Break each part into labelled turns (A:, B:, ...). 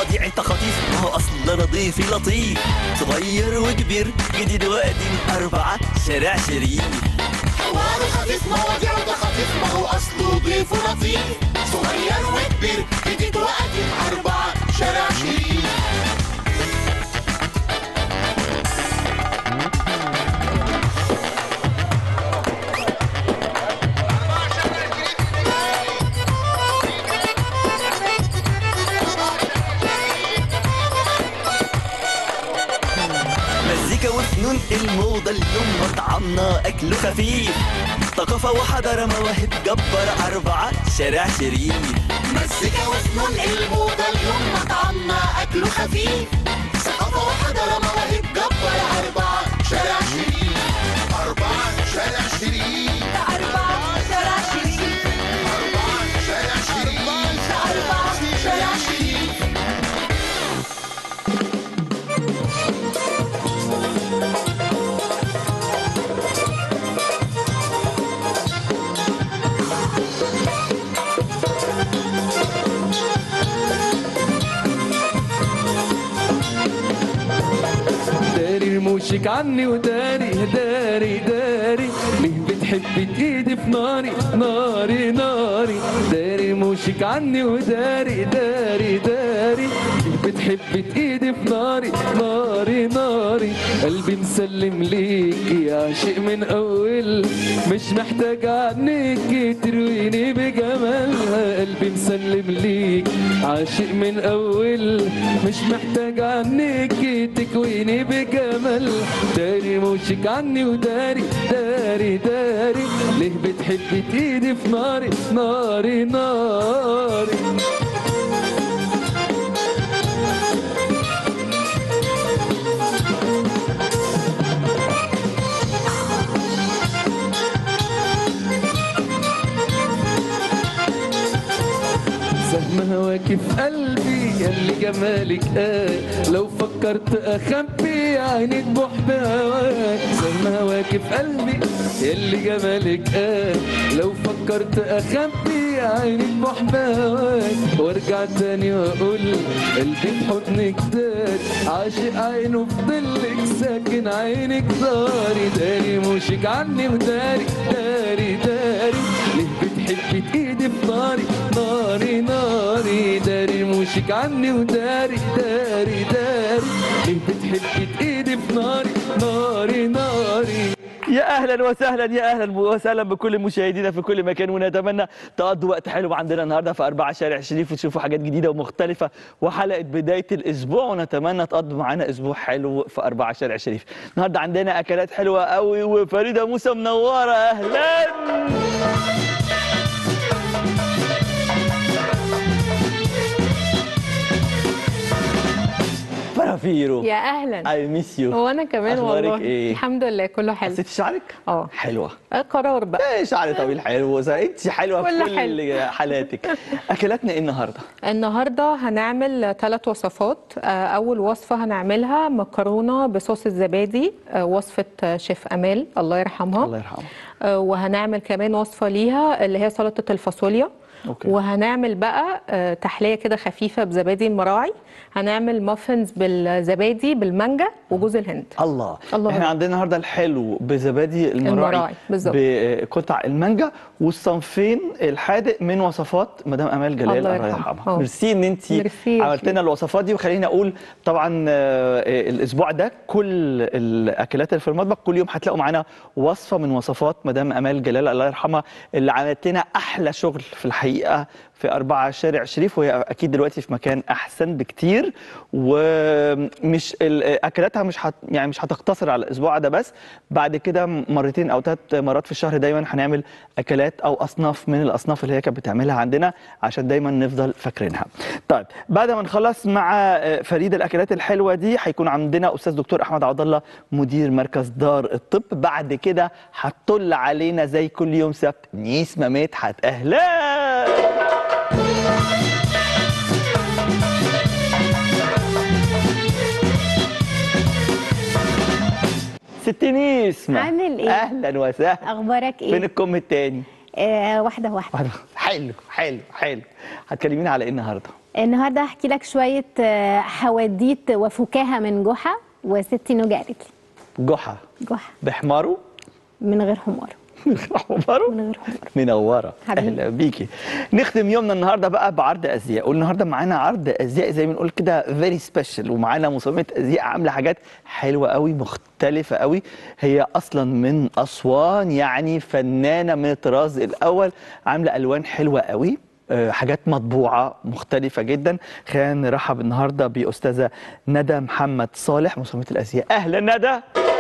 A: مواضيع انت خطيف ما هو اصل نظيفي لطيف صغير وكبير جديد وقديم أربعة شارع شريف
B: حوار خفيف مواضيع ده خفيف ما هو اصله ضيف لطيف صغير وكبير جديد وقديم اربعه شارع شريف
A: مزيكا وفنون الموضة اليوم مطعمنا أكله خفيف ثقافة وحضارة مواهب جبارة أربعة شارع شريف
B: مزيكا وفنون الموضة اليوم مطعمنا أكله خفيف ثقافة وحضارة مواهب جبارة أربعة شارع شريف أربعة شارع شريف
C: أربعة شارع شريف
B: أربعة شارع شريف
C: أربعة
B: شارع شريف
D: داري رموشك عني وداري داري داري ليه بتحب ايدي في ناري ناري ناري داري رموشك عني وداري داري داري ليه بتحب ايدي في ناري ناري ناري قلبي مسلم ليك يا عاشق من اول مش محتاج عنك ترويني بجمالها قلبي مسلم ليك عاشق من اول مش محتاج عنك تكويني بجمال داري موشك عني وداري داري داري ليه بتحب ايدي في ناري ناري ناري سهم هواك في قلبي ياللي جمالك قال لو فكرت اخبي عينك بحب هواك سهم هواك في قلبي ياللي جمالك قال لو فكرت اخبي عينك بحب هواك وارجع تاني واقول قلبي في حضنك دار عاشق عينه في ظلك ساكن عينك داري داري موشك عني وداري داري داري ليه بتحبي ايدي في ناري ناري ناري داري موشك عني وداري داري داري ليه بتحبي ايدي في ناري ناري ناري
A: يا اهلا وسهلا يا اهلا وسهلا بكل مشاهدينا في كل مكان ونتمنى تقضوا وقت حلو عندنا النهارده في أربعة شارع شريف وتشوفوا حاجات جديده ومختلفه وحلقه بدايه الاسبوع ونتمنى تقضوا معانا اسبوع حلو في أربعة شارع شريف النهارده عندنا اكلات حلوه قوي وفريده موسى منوره اهلا فرافيرو
E: يا اهلا
A: اي ميس يو
E: هو انا كمان
A: أخبارك
E: والله
A: إيه؟
E: الحمد لله كله حلو
A: حسيتي شعرك؟
E: اه.
A: حلوه
E: آه، قرار بقى
A: ايه شعر طويل حلو انت حلوه في
E: كله
A: كل
E: حلو.
A: حالاتك اكلاتنا ايه النهارده؟
E: النهارده هنعمل ثلاث وصفات آه، اول وصفه هنعملها مكرونه بصوص الزبادي آه، وصفه آه، شيف امال الله يرحمها
A: الله يرحمه
E: آه، وهنعمل كمان وصفه ليها اللي هي سلطه الفاصوليا
A: أوكي.
E: وهنعمل بقى آه، تحليه كده خفيفه بزبادي المراعي هنعمل مافنز بالزبادي بالمانجا وجوز الهند
A: الله
E: الله
A: احنا
E: يرحمه.
A: عندنا النهارده الحلو بزبادي المراعي
E: المراعي، بالظبط.
A: بقطع المانجا والصنفين الحادق من وصفات مدام امال جلال
E: الله
A: الله
E: يرحمها.
A: يرحمها
E: اه.
A: ميرسي ان انت
E: ميرسي يا
A: عملت لنا
E: شيخ.
A: الوصفات دي وخليني اقول طبعا آه، الاسبوع ده كل الاكلات اللي في المطبخ كل يوم هتلاقوا معانا وصفه من وصفات مدام امال جلال الله يرحمها اللي عملت لنا احلى شغل في الحقيقه في أربعة شارع شريف وهي أكيد دلوقتي في مكان أحسن بكتير ومش ال- أكلاتها مش هت يعني مش هتقتصر على الأسبوع ده بس بعد كده مرتين أو ثلاث مرات في الشهر دايما هنعمل أكلات أو أصناف من الأصناف اللي هي كانت بتعملها عندنا عشان دايما نفضل فاكرينها. طيب بعد ما نخلص مع آه، فريدة الأكلات الحلوة دي هيكون عندنا أستاذ دكتور أحمد عبد الله مدير مركز دار الطب بعد كده هتطل علينا زي كل يوم سبت نيسمة مدحت أهلا ست نيسمة
F: عامل إيه؟
A: اهلا وسهلا
F: اخبارك
A: فين
F: ايه
A: الكم التاني
F: آه واحده واحده
A: واحدة. حلو حلو حلو هتكلمينا على ايه النهارده
F: النهارده هحكي لك شويه آه، حواديت وفكاهه من جحا وستي نوجة قالت لي
A: جحا
F: جحا
A: بحماره
F: من غير حمار
A: حماره
F: من غير حمار
A: منوره
F: حبيبي.
A: اهلا بيكي نختم يومنا النهارده بقى بعرض ازياء والنهارده معانا عرض ازياء زي ما بنقول كده فيري سبيشال ومعانا مصممه ازياء عامله حاجات حلوه قوي مختلفه قوي هي اصلا من اسوان يعني فنانه من الطراز الاول عامله الوان حلوه قوي آه، حاجات مطبوعه مختلفه جدا خلينا نرحب النهارده باستاذه ندى محمد صالح مصممه الازياء اهلا ندى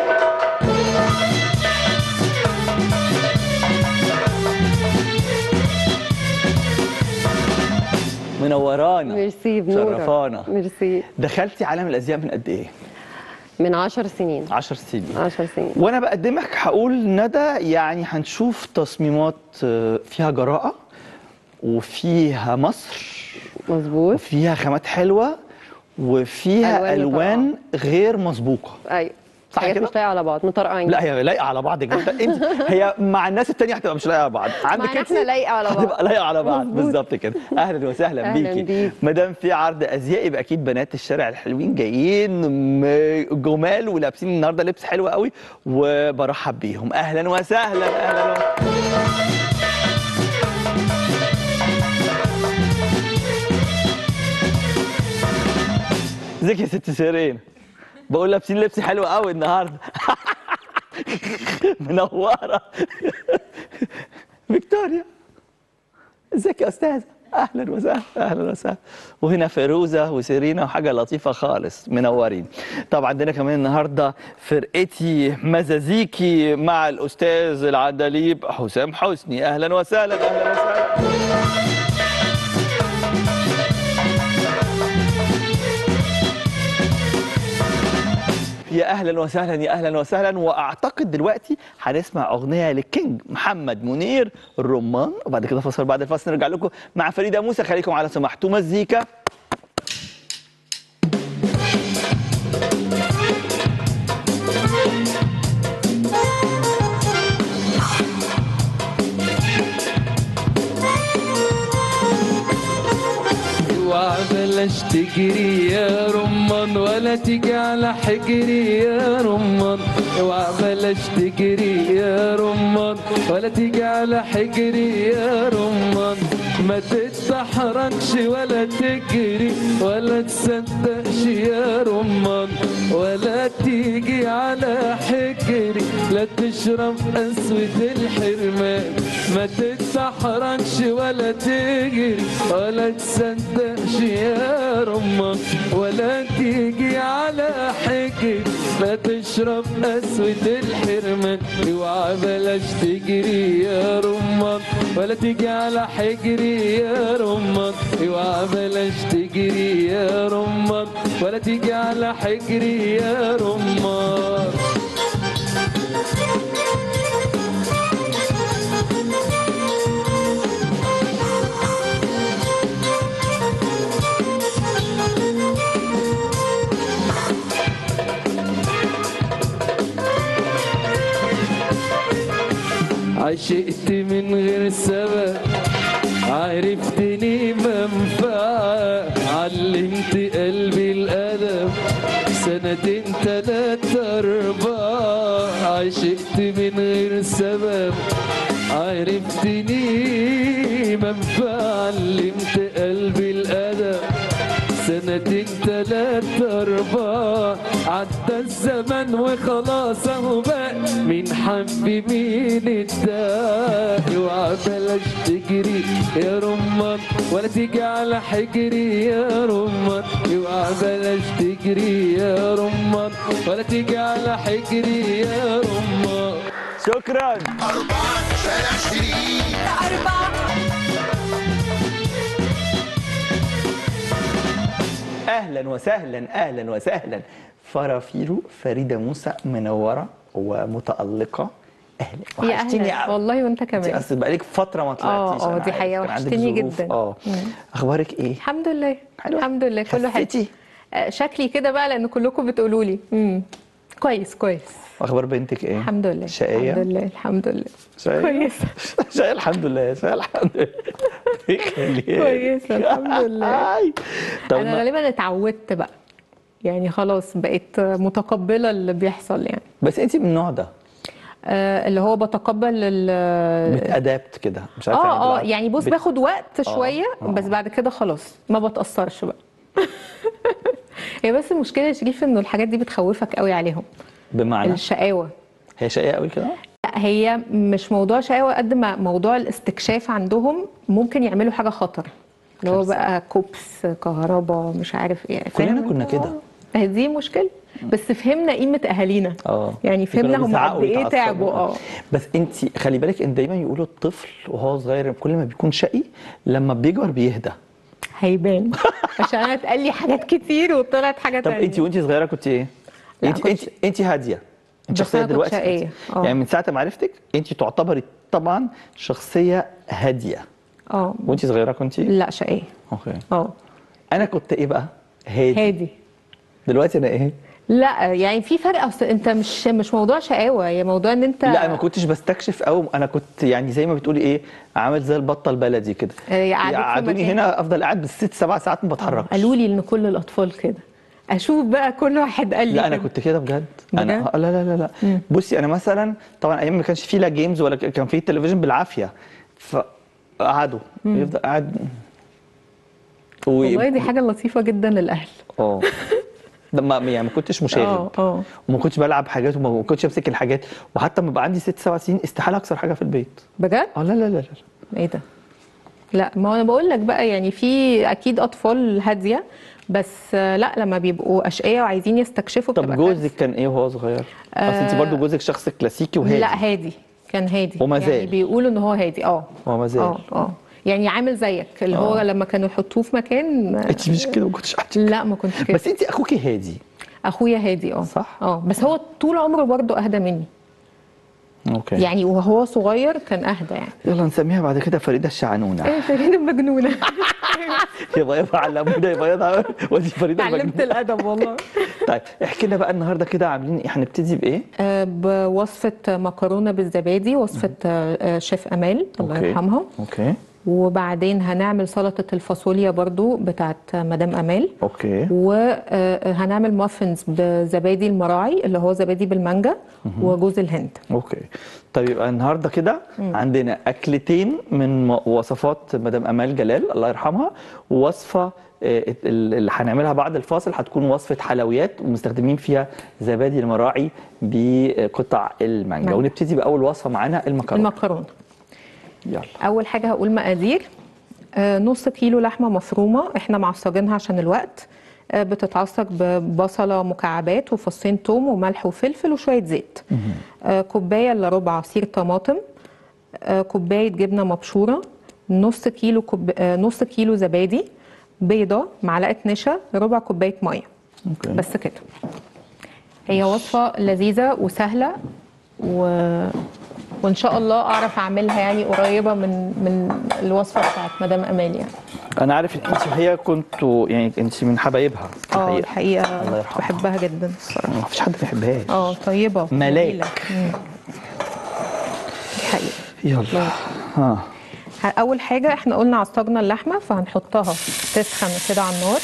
A: منورانه
G: ميرسي بنورك
A: شرفانا
G: ميرسي
A: دخلتي عالم الازياء من قد ايه؟
G: من عشر سنين
A: 10 سنين
G: 10 سنين
A: وانا بقدمك هقول ندى يعني هنشوف تصميمات آه، فيها جراءه وفيها مصر
G: مظبوط
A: وفيها خامات حلوه وفيها
G: ألوان
A: الوان غير مسبوقه
G: ايوه
A: صح
G: حاجات
A: كده؟
G: مش لاقيه على بعض مطرقعين
A: لا هي لايقه على بعض جدا انت هي مع الناس التانية هتبقى مش لايقه على بعض عندك
G: معنا
A: انت
G: احنا لايقه على بعض
A: هتبقى لايقه على بعض
G: مظبوط.
A: بالظبط كده اهلا وسهلا
G: أهلاً
A: بيكي
G: بيك.
A: ما دام في عرض ازياء يبقى اكيد بنات الشارع الحلوين جايين م- جمال ولابسين النهارده لبس حلو قوي وبرحب بيهم اهلا وسهلا اهلا وسهلا ازيك يا ست سيرين بقول لابسين لبس حلو قوي النهارده منوره فيكتوريا ازيك يا استاذه اهلا وسهلا اهلا وسهلا وهنا فيروزه وسيرينا وحاجه لطيفه خالص منورين طبعا عندنا كمان النهارده فرقتي مزازيكي مع الاستاذ العندليب حسام حسني اهلا وسهلا اهلا وسهلا يا اهلا وسهلا يا اهلا وسهلا واعتقد دلوقتي هنسمع اغنيه للكينج محمد منير الرمان وبعد كده فاصل بعد الفاصل نرجع لكم مع فريده موسى خليكم على سماحته مزيكا
D: اوعى بلاش تجري يا رمان ولا تيجي على حجري يا رمان اوعى بلاش تجري يا رمان ولا تيجي على حجري يا رمان ما تتحركش ولا تجري ولا تصدقش يا رمان ولا تيجي على حجري لا تشرب قسوة الحرمان ما تتحركش ولا تجري ولا تصدقش يا رمان ولا تيجي على حجري لا تشرب قسوة الحرمان اوعى بلاش تجري يا رمان ولا تيجي على حجري يا رمان اوعى بلاش تجري يا رمان ولا تيجي على حجري يا رمان عشقت من غير سبب عرفتني منفعة علمت قلبي الأدب سنتين تلاتة أربعة عشقت من غير سبب عرفتني منفعة علمت قلبي الأدب سنتين تلاتة أربعة عدى الزمن وخلاص أهو بقى مين حب مين اداك اوعى بلاش تجري يا رمان ولا تيجي على حجري يا رمان اوعى بلاش تجري يا رمان ولا تيجي على حجري يا رمان
A: شكرا
B: أربعة شارع شريك
C: أربعة
A: اهلا وسهلا اهلا وسهلا فرافيرو فريده موسى منوره ومتالقه اهلا
E: يا
A: وحشتيني
E: اهلا
A: قوي.
E: والله وانت
A: انت
E: كمان
A: اصل بقالك فتره ما طلعتيش
E: اه
A: أنا
E: دي
A: عارف.
E: حقيقة
A: كان عندك
E: وحشتني
A: ظروف.
E: جدا.
A: اه
E: مم.
A: اخبارك ايه
E: الحمد لله
A: حلوة.
E: الحمد لله كله حلو
A: خسيتي؟
E: آه، شكلي كده بقى لان كلكم بتقولوا لي امم كويس كويس
A: اخبار بنتك ايه
E: الحمد لله
A: شقيه
E: الحمد لله الحمد لله
A: شقيه
E: كويس
A: شقيه الحمد لله شقيه الحمد لله
E: كويسة، الحمد لله.
A: آي. طب
E: انا
A: ما-
E: غالبا اتعودت بقى يعني خلاص بقيت متقبله اللي بيحصل يعني
A: بس انت من النوع ده
E: آه اللي هو بتقبل ال
A: بتادابت كده مش عارفه
E: اه اه
A: بالعربي.
E: يعني بص
A: بت-
E: باخد وقت
A: آه،
E: شويه
A: آه.
E: بس بعد كده خلاص ما بتاثرش بقى هي بس المشكله يا شريف انه الحاجات دي بتخوفك قوي عليهم
A: بمعنى
E: الشقاوه
A: هي شقيه قوي كده
E: لا هي مش موضوع شقاوه قد ما موضوع الاستكشاف عندهم ممكن يعملوا حاجه خطر اللي هو
A: كارثة.
E: بقى كوبس كهرباء مش عارف ايه
A: كلنا
E: فاهم؟
A: كنا كده.
E: هي دي مشكله بس فهمنا قيمه اهالينا
A: اه
E: يعني
A: كانوا
E: فهمنا هم
A: بيزعقوا
E: قد ايه
A: ويتعصبوا.
E: تعبوا اه
A: بس انت خلي بالك ان دايما يقولوا الطفل وهو صغير كل ما بيكون شقي لما بيكبر بيهدى
E: هيبان عشان انا اتقال لي حاجات كتير وطلعت حاجه
A: طب
E: تانية
A: انت وانت صغيره كنت ايه؟
E: لا،
A: انت
E: كنت-
A: انت انت هاديه انت
E: بس
A: شخصيه
E: أنا كنت
A: دلوقتي
E: شقية. اه.
A: يعني من ساعه ما عرفتك انت تعتبري طبعا شخصيه هاديه
E: اه
A: وانت صغيره كنت
E: لا شقيه
A: اوكي
E: اه
A: انا كنت ايه بقى؟ هادي
E: هادي
A: دلوقتي انا ايه؟
E: لا يعني في فرق اصل انت مش مش موضوع شقاوه هي موضوع ان انت
A: لا ما كنتش بستكشف قوي انا كنت يعني زي ما بتقولي ايه عامل زي البطه البلدي كده
E: آه، يقعدوك في
A: يقعدوني
E: مكان.
A: هنا افضل قاعد بالست سبع ساعات ما بتحركش
E: قالوا لي ان كل الاطفال كده اشوف بقى كل واحد قال لي
A: لا انا
E: كده.
A: كنت كده بجد انا
E: بجد؟
A: آه، لا لا لا لا بصي انا مثلا طبعا ايام ما كانش فيه لا جيمز ولا ك- كان فيه تلفزيون بالعافيه فقعدوا يفضل قاعد و...
E: والله دي حاجه لطيفه جدا للاهل
A: اه ده ما يعني ما كنتش مشاغب
E: اه اه
A: وما كنتش بلعب حاجات وما كنتش امسك الحاجات وحتى لما بقى عندي ست سبع سنين استحاله اكسر حاجه في البيت
E: بجد
A: اه لا لا لا لا
E: ايه ده لا ما انا بقول لك بقى يعني في اكيد اطفال هاديه بس آه، لا لما بيبقوا اشقياء وعايزين يستكشفوا
A: طب
E: بتبقى
A: جوزك كان ايه وهو صغير؟ اصل انت برضو جوزك شخص كلاسيكي وهادي
E: لا هادي كان هادي
A: وما
E: يعني
A: زال.
E: بيقولوا ان هو هادي اه
A: هو ما زال.
E: اه اه يعني عامل زيك اللي هو لما كانوا يحطوه في مكان
A: انت مش كده ما كنتش قاعدة.
E: لا ما كنتش كده
A: بس انت اخوكي هادي
E: اخويا هادي اه
A: صح؟
E: اه بس هو طول عمره برضه اهدى مني
A: اوكي
E: يعني وهو صغير كان اهدى يعني
A: يلا نسميها بعد كده فريده الشعنونه
E: ايه فريده المجنونه
A: يبقى يبقى علمونا يبقى يبقى ودي فريده
E: اتعلمت
A: المجنونة.
E: الادب والله
A: طيب احكي لنا بقى النهارده كده عاملين ايه هنبتدي بايه؟
E: آه، بوصفه مكرونه بالزبادي وصفه آه، آه، شيف امال الله
A: أوكي.
E: يرحمها
A: اوكي
E: وبعدين هنعمل سلطه الفاصوليا برضو بتاعت مدام امال
A: اوكي
E: وهنعمل مافنز بزبادي المراعي اللي هو زبادي بالمانجا وجوز الهند
A: اوكي طيب يبقى النهارده كده عندنا اكلتين من م- وصفات مدام امال جلال الله يرحمها ووصفه آه، ال- اللي هنعملها بعد الفاصل هتكون وصفه حلويات ومستخدمين فيها زبادي المراعي بقطع المانجا
E: مانجا.
A: ونبتدي باول وصفه معانا المكرونه
E: المكرونه
A: يلا
E: اول حاجه هقول مقادير آه، نص كيلو لحمه مفرومه احنا معصجينها عشان الوقت آه، بتتعصج ببصله مكعبات وفصين توم وملح وفلفل وشويه زيت آه، كوبايه الا ربع عصير طماطم آه، كوبايه جبنه مبشوره نص كيلو كوب... آه، نص كيلو زبادي بيضه معلقه نشا ربع كوبايه ميه
A: اوكي
E: بس كده هي وصفة لذيذة وسهلة و... وإن شاء الله أعرف أعملها يعني قريبة من من الوصفة بتاعت مدام أمال يعني
A: انا عارف ان انت وهي كنتوا يعني انت من حبايبها
E: اه
A: الحقيقه الله
E: الحقيقة
A: يرحمها.
E: بحبها جدا الصراحة
A: ما فيش حد ما يحبهاش
E: اه طيبة
A: ملاك.
E: جميلة. مم. دي حقيقة
A: يلا ها
E: ه- أول حاجة احنا قلنا عصجنا اللحمة فهنحطها تسخن كده على النار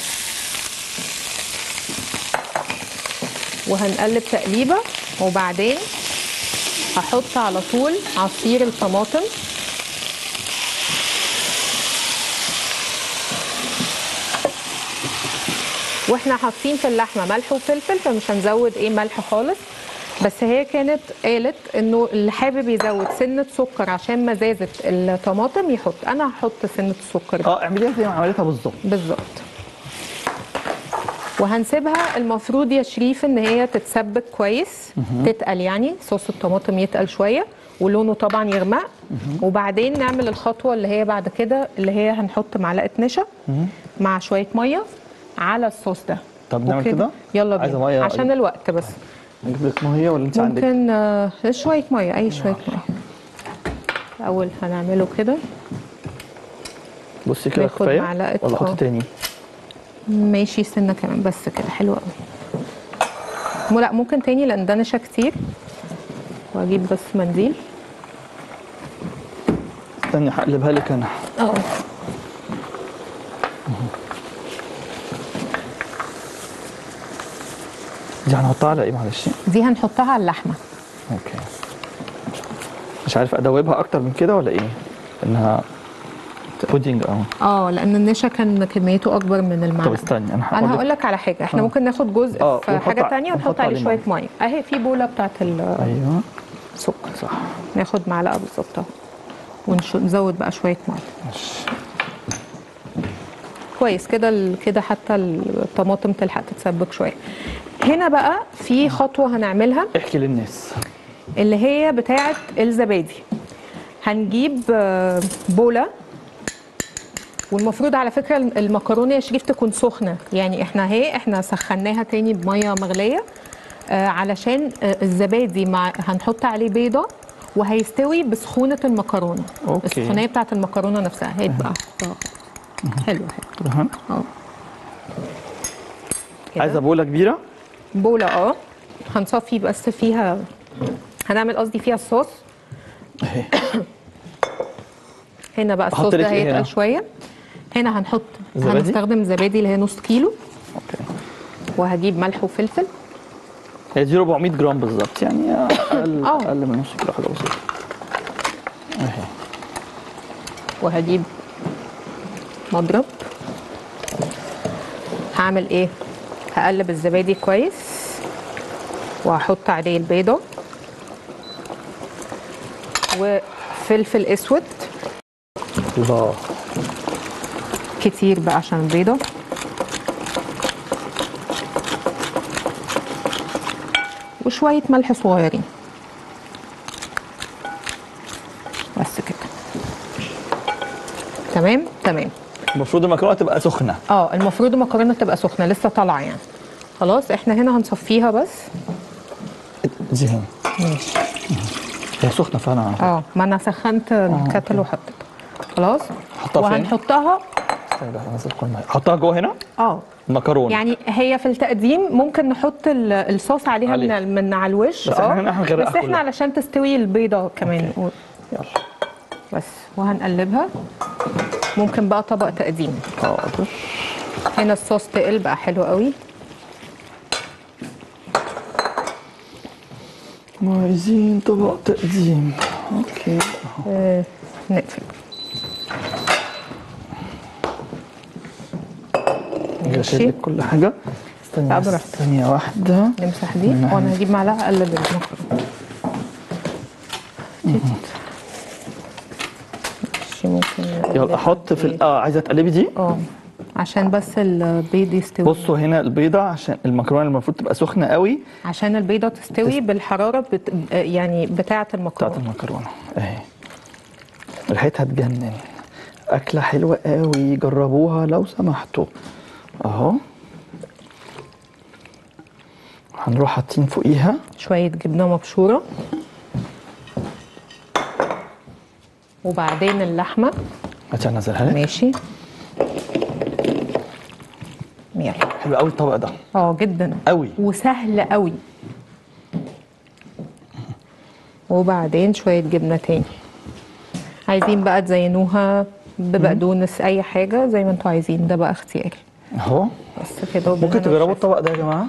E: وهنقلب تقليبة وبعدين هحط على طول عصير الطماطم واحنا حاطين في اللحمه ملح وفلفل فمش هنزود ايه ملح خالص بس هي كانت قالت انه اللي حابب يزود سنه سكر عشان مزازه الطماطم يحط انا هحط سنه السكر دي.
A: اه اعمليها زي ما عملتها بالظبط
E: بالظبط وهنسيبها المفروض يا شريف ان هي تتسبك كويس تتقل يعني صوص الطماطم يتقل شويه ولونه طبعا يغمق وبعدين نعمل الخطوه اللي هي بعد كده اللي هي هنحط معلقه نشا مع شويه ميه على الصوص ده
A: طب نعمل
E: وكده.
A: كده؟
E: يلا
A: عايزة
E: بينا
A: مية
E: عشان الوقت بس
A: نجيب لك ميه ولا انت عندك؟
E: ممكن آه، شويه ميه اي شويه ميه الاول هنعمله كده
A: بصي كده
E: ناخد
A: كفايه
E: معلقة
A: ولا
E: اه.
A: احط تاني؟
E: ماشي سنه كمان بس كده حلو قوي مو- لا ممكن تاني لان ده نشا كتير واجيب بس منديل
A: استني هقلبها لك انا
E: اه
A: دي هنحطها على ايه معلش
E: دي هنحطها على اللحمه
A: اوكي مش عارف ادوبها اكتر من كده ولا ايه انها بودنج اه
E: اه لان النشا كان كميته اكبر من
A: طب
E: المعلقه
A: استني انا
E: انا
A: هقول
E: هقول لك على حاجه احنا
A: آه.
E: ممكن ناخد جزء
A: آه،
E: في
A: ونحط
E: حاجه
A: ع-
E: تانية
A: ونحط
E: ونحط عليه
A: عليه
E: شويه ميه اهي في بوله بتاعت السكر
A: ايوه صح
E: ناخد معلقه بالظبط اهو ونزود بقى شويه ميه
A: ماشي
E: كويس كده ال- كده حتى الطماطم تلحق تتسبك شويه هنا بقى في خطوه هنعملها
A: احكي للناس
E: اللي هي بتاعه الزبادي هنجيب آه، بوله والمفروض على فكره المكرونه يا شريف تكون سخنه يعني احنا اهي احنا سخناها تاني بميه مغليه آه، علشان آه، الزبادي مع هنحط عليه بيضه وهيستوي بسخونه المكرونه
A: أوكي.
E: السخونيه بتاعت المكرونه نفسها هيبقى حلو حلو
A: أها.
E: اه كده.
A: عايزه بوله كبيره
E: بولة اه هنصفي بس فيها هنعمل قصدي فيها الصوص
A: اهي
E: هنا بقى
A: أحط
E: الصوص
A: لك
E: ده
A: إيه هنا؟
E: هيتقل شويه هنا هنحط
A: زبادي؟
E: هنستخدم زبادي اللي هي نص كيلو
A: اوكي
E: وهجيب ملح وفلفل
A: هي دي 400 جرام بالظبط يعني اقل
E: آه.
A: اقل من نص كيلو حاجه بسيطه اهي
E: وهجيب مضرب هعمل ايه هقلب الزبادي كويس وهحط عليه البيضه وفلفل اسود
A: الله
E: كتير بقى عشان البيضة وشوية ملح صغيرين بس كده تمام تمام
A: المفروض المكرونه تبقى سخنه
E: اه المفروض المكرونه تبقى سخنه لسه طالعه يعني خلاص احنا هنا هنصفيها بس
A: دي هنا
E: ماشي
A: هي سخنه فعلا على فكرة.
E: اه ما انا سخنت الكتل وحطيتها خلاص
A: حطها فين؟
E: وهنحطها
A: استنى بقى، هنزل كل ميه احطها جوه هنا
E: اه
A: مكرونه
E: يعني هي في التقديم ممكن نحط ال- الصوص عليها من
A: عليه.
E: ال- من على الوش
A: بس إحنا هنا هنغرقها
E: بس احنا
A: كلها.
E: علشان تستوي البيضه كمان
A: أوكي. يلا
E: بس وهنقلبها ممكن بقى طبق تقديم
A: حاضر
E: هنا الصوص تقل بقى حلو قوي
A: عايزين طبق تقديم اوكي
E: آه نقفل
A: جاشر لك كل حاجه استني
E: لا،
A: بس
E: براحتك.
A: ثانيه واحده
E: نمسح دي
A: من ناحية-
E: وانا هجيب معلقه اقلب المكرونه ماشي ممكن
A: يلا
E: نقلبها
A: احط في
E: بإيه؟
A: ال- اه عايزه تقلبي دي
E: اه عشان بس البيض يستوي
A: بصوا هنا البيضه عشان المكرونه المفروض تبقى سخنه قوي
E: عشان البيضه تستوي بالحراره بت... يعني بتاعه
A: بتاعت
E: المكرونه
A: المكرونه اهي ريحتها تجنن اكله حلوه قوي جربوها لو سمحتوا اهو هنروح حاطين فوقيها
E: شويه جبنه مبشوره وبعدين اللحمه
A: هاتي انزلها لك
E: ماشي يلا
A: حلو قوي الطبق ده
E: اه جدا
A: قوي
E: وسهل قوي وبعدين شويه جبنه تاني عايزين بقى تزينوها ببقدونس اي حاجه زي ما انتوا عايزين ده بقى اختياري
A: اهو
E: بس كده
A: ممكن
E: وبالهنا
A: تجربوا
E: والشفا.
A: الطبق ده يا جماعه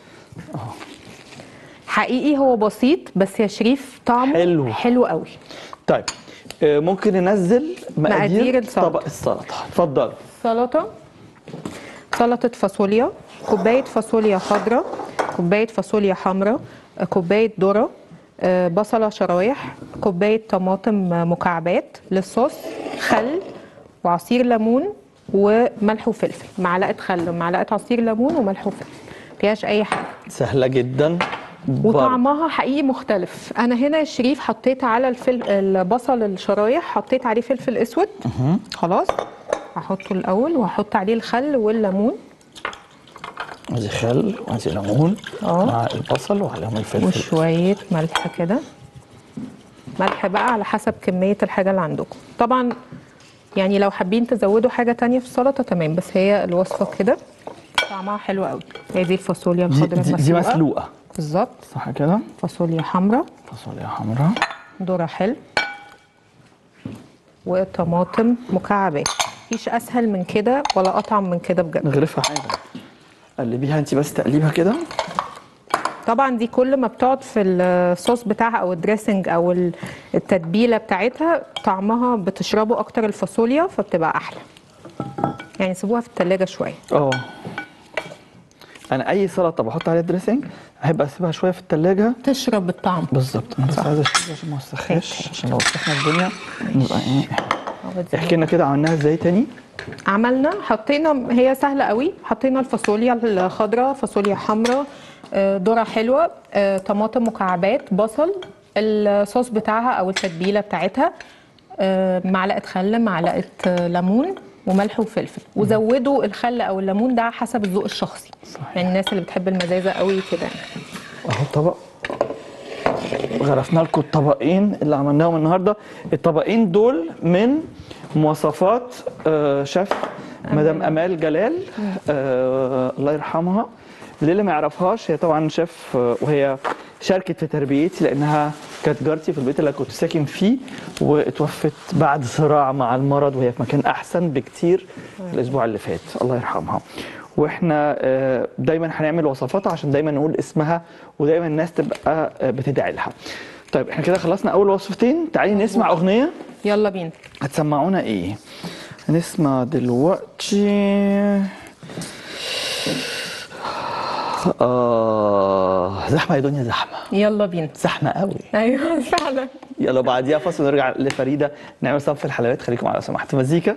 E: حقيقي هو بسيط بس يا شريف طعمه
A: حلو.
E: حلو قوي
A: طيب آه، ممكن ننزل
E: مقادير
A: مقادير
E: السلطة.
A: طبق السلطه اتفضل
E: سلطه سلطه فاصوليا كوبايه فاصوليا خضراء كوبايه فاصوليا حمراء كوبايه ذره آه، بصله شرايح كوبايه طماطم آه، مكعبات للصوص خل وعصير ليمون وملح وفلفل معلقه خل ومعلقه عصير ليمون وملح وفلفل فيهاش اي حاجه
A: سهله جدا برضه.
E: وطعمها حقيقي مختلف انا هنا يا شريف حطيت على الفل... البصل الشرايح حطيت عليه فلفل اسود خلاص هحطه الاول وهحط عليه الخل والليمون
A: ادي خل وادي ليمون
E: اه.
A: مع البصل وعليهم الفلفل
E: وشويه ملح كده ملح بقى على حسب كميه الحاجه اللي عندكم طبعا يعني لو حابين تزودوا حاجه تانية في السلطه تمام بس هي الوصفه كده طعمها حلو قوي هي دي الفاصوليا
A: دي,
E: الخضراء
A: دي, دي مسلوقه
E: بالظبط
A: صح كده
E: فاصوليا حمراء
A: فاصوليا حمراء
E: ذرة حلو وطماطم مكعبات مفيش اسهل من كده ولا اطعم من كده بجد
A: نغرفها حاجه قلبيها انت بس تقليبها كده
E: طبعا دي كل ما بتقعد في الصوص بتاعها او الدريسنج او ال- التتبيله بتاعتها طعمها بتشربه اكتر الفاصوليا فبتبقى احلى يعني سيبوها في التلاجة شويه
A: اه انا اي سلطه بحط عليها دريسنج احب اسيبها شويه في التلاجة
E: تشرب الطعم
A: بالظبط انا بس عايز اشيل عشان ما اوسخهاش عشان لو وسخنا الدنيا نبقى ايه
E: هو دي.
A: احكي لنا كده عملناها ازاي تاني
E: عملنا حطينا هي سهله قوي حطينا الفاصوليا الخضراء فاصوليا حمراء آه، ذره حلوه آه، طماطم مكعبات بصل الصوص بتاعها او التتبيله بتاعتها آه، معلقه خل معلقه آه، ليمون وملح وفلفل وزودوا الخل او الليمون ده حسب الذوق الشخصي
A: صحيح.
E: يعني الناس اللي بتحب المزازه قوي كده يعني.
A: اهو الطبق غرفنا لكم الطبقين اللي عملناهم النهارده الطبقين دول من مواصفات آه، شيف مدام امال جلال آه الله يرحمها للي ما يعرفهاش هي طبعا شيف آه، وهي شاركت في تربيتي لانها كانت جارتي في البيت اللي كنت ساكن فيه واتوفت بعد صراع مع المرض وهي في مكان احسن بكتير الاسبوع اللي فات الله يرحمها واحنا آه، دايما هنعمل وصفات عشان دايما نقول اسمها ودايما الناس تبقى آه، بتدعي لها طيب احنا كده خلصنا اول وصفتين تعالي نسمع اغنيه
E: يلا بينا
A: هتسمعونا ايه هنسمع دلوقتي آه زحمة يا دنيا زحمة
E: يلا بينا
A: زحمة قوي
E: ايوه فعلا
A: يلا بعديها فاصل نرجع لفريدة نعمل صنف الحلويات خليكم معانا لو سمحتوا مزيكا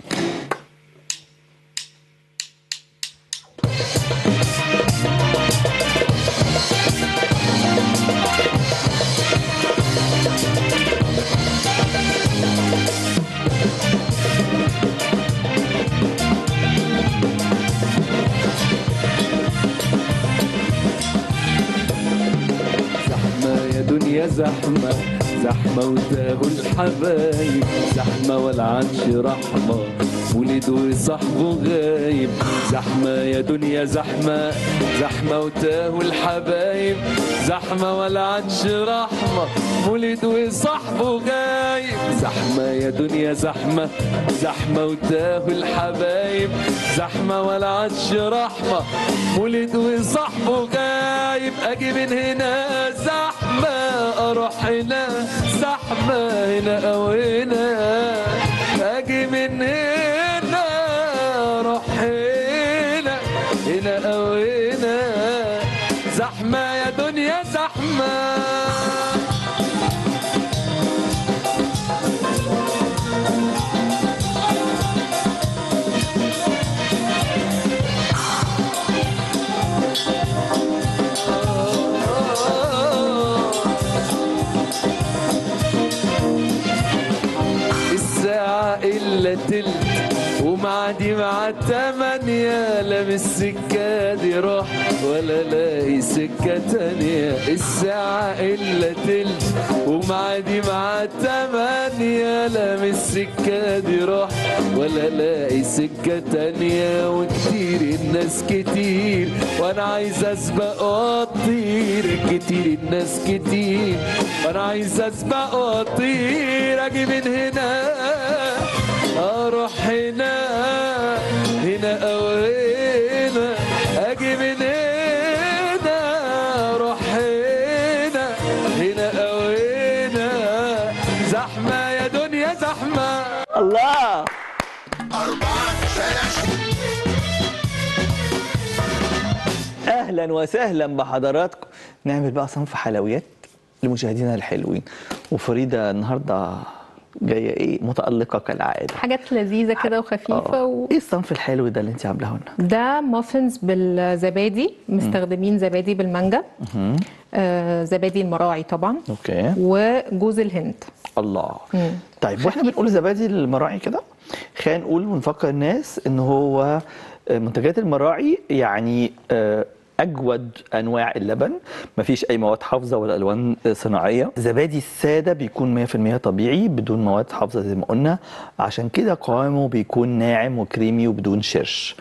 D: زحمة يا دنيا زحمة زحمة وتاهوا الحبايب زحمة والعطش رحمة ولد وصاحبه غايب زحمة يا دنيا زحمة زحمة وتاهوا الحبايب زحمة والعطش رحمة ولد وصاحبه غايب زحمة يا دنيا زحمة زحمة وتاهوا الحبايب زحمة والعطش رحمة ولد وصاحبه غايب اجي من هنا زحمة اروح هنا زحمة هنا او هنا اجي من هنا اروح هنا هنا او هنا زحمة يا دنيا زحمة الساعة إلا تلت ومعدي مع التمانية لا من السكة دي روح ولا لاقي سكة تانية الساعة إلا تلت ومعدي مع التمانية لا من السكة دي روح ولا لاقي سكة تانية وكتير الناس كتير وانا عايز اسبق واطير كتير الناس كتير وانا عايز اسبق واطير اجي من هنا اروح هنا هنا او هنا اجي من هنا اروح هنا هنا او هنا زحمه يا دنيا زحمه
A: الله
B: أربعة شارع
A: اهلا وسهلا بحضراتكم نعمل بقى صنف حلويات لمشاهدينا الحلوين وفريده النهارده جايه ايه متالقه كالعاده
E: حاجات لذيذه كده وخفيفه
A: آه.
E: و...
A: ايه الصنف الحلو ده اللي انت عاملاه لنا
E: ده مافنز بالزبادي مستخدمين زبادي بالمانجا آه زبادي المراعي طبعا
A: اوكي
E: وجوز الهند
A: الله
E: مم.
A: طيب واحنا بنقول زبادي المراعي كده خلينا نقول ونفكر الناس ان هو آه، منتجات المراعي يعني آه، اجود انواع اللبن مفيش اي مواد حافظه ولا الوان آه، صناعيه زبادي الساده بيكون 100% طبيعي بدون مواد حافظه زي ما قلنا عشان كده قوامه بيكون ناعم وكريمي وبدون شرش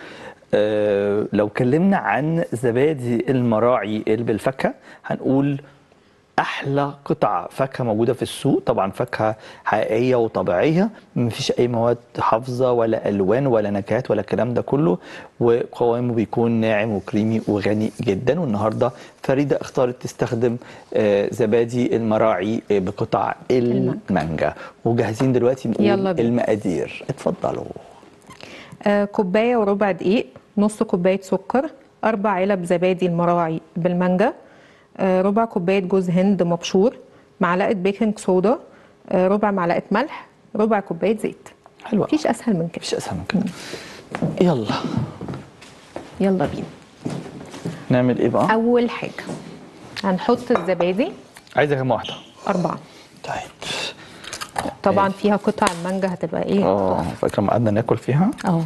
A: آه، لو اتكلمنا عن زبادي المراعي اللي بالفاكهه هنقول احلى قطع فاكهه موجوده في السوق طبعا فاكهه حقيقيه وطبيعيه مفيش اي مواد حافظه ولا الوان ولا نكهات ولا الكلام ده كله وقوامه بيكون ناعم وكريمي وغني جدا والنهارده فريده اختارت تستخدم آه، زبادي المراعي آه، بقطع المانجا وجاهزين دلوقتي نقول
E: يلا بينا.
A: المقادير اتفضلوا
E: آه، كوباية وربع دقيق نص كوباية سكر أربع علب زبادي المراعي بالمانجا آه، ربع كوباية جوز هند مبشور معلقة بيكنج صودا آه، ربع معلقة ملح ربع كوباية زيت
A: حلوة
E: مفيش أسهل من كده
A: مفيش اسهل من كده يلا
E: يلا بينا
A: نعمل ايه بقى
E: أول حاجة هنحط الزبادي
A: عايزه كام واحده
E: أربعة
A: طيب
E: طبعا فيها قطع المانجا هتبقى إيه
A: اه فاكره ما قعدنا ناكل فيها
E: اه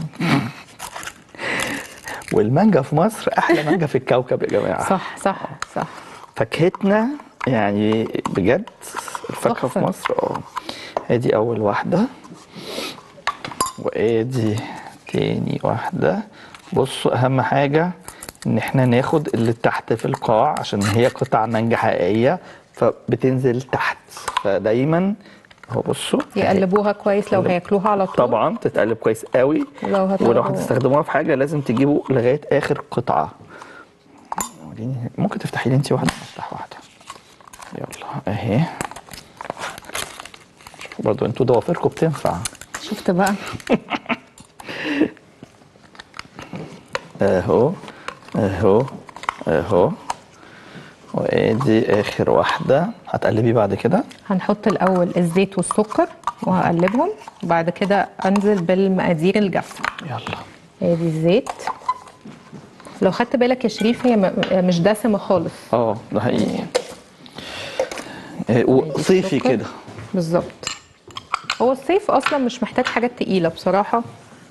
A: والمانجا في مصر احلى مانجا في الكوكب يا جماعه
E: صح صح صح
A: فاكهتنا يعني بجد الفاكهه في
E: تحفة.
A: مصر اه ادي اول واحده وادي تاني واحده بصوا اهم حاجه ان احنا ناخد اللي تحت في القاع عشان هي قطع مانجا حقيقيه فبتنزل تحت فدايما اهو بصوا
E: يقلبوها كويس لو هياكلوها على طول
A: طبعا تتقلب كويس قوي
E: ولو هتاخدوا-
A: ولو هتستخدموها في حاجه لازم تجيبوا لغايه اخر قطعه وريني- ممكن تفتحي لي انت واحده افتح واحده يلا اهي برضو انتوا ضوافركم بتنفع
E: شفت بقى
A: اهو اهو اهو وادي اخر واحده هتقلبي بعد كده
E: هنحط الاول الزيت والسكر وهقلبهم وبعد كده انزل بالمقادير الجافه
A: يلا
E: ادي الزيت لو خدت بالك يا شريف هي م- مش دسمه خالص
A: اه ده حقيقي إيه، وصيفي
E: السكر.
A: كده
E: بالظبط هو الصيف اصلا مش محتاج حاجات تقيله بصراحه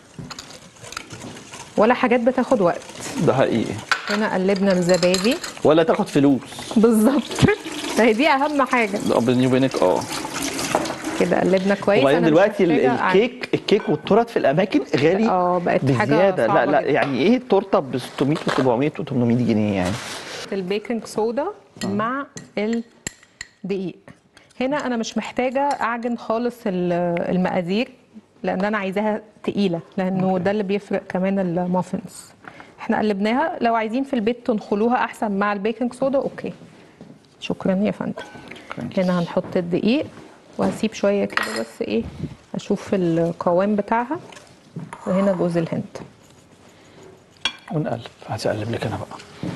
E: ولا حاجات بتاخد وقت
A: ده حقيقي
E: هنا قلبنا الزبادي
A: ولا تاخد فلوس
E: بالظبط فهي دي اهم حاجه
A: ده بيني وبينك اه
E: كده قلبنا كويس
A: وبعدين
E: أنا مش
A: دلوقتي ال-
E: محتاجة أع-
A: الكيك الكيك والتورت في الاماكن غالي
E: اه، بقت حاجة
A: بزياده لا
E: صعبة
A: لا
E: جدا.
A: يعني ايه التورته ب 600 و700 و800 جنيه يعني
E: البيكنج صودا مع الدقيق هنا انا مش محتاجه اعجن خالص ال- المقادير لان انا عايزاها تقيله لانه ده اللي بيفرق كمان المافنز احنا قلبناها لو عايزين في البيت تنخلوها احسن مع البيكنج صودا اوكي شكرا يا فندم هنا هنحط الدقيق وهسيب شويه كده بس ايه اشوف القوام بتاعها وهنا جوز الهند
A: ونقلب هتقلب لك انا بقى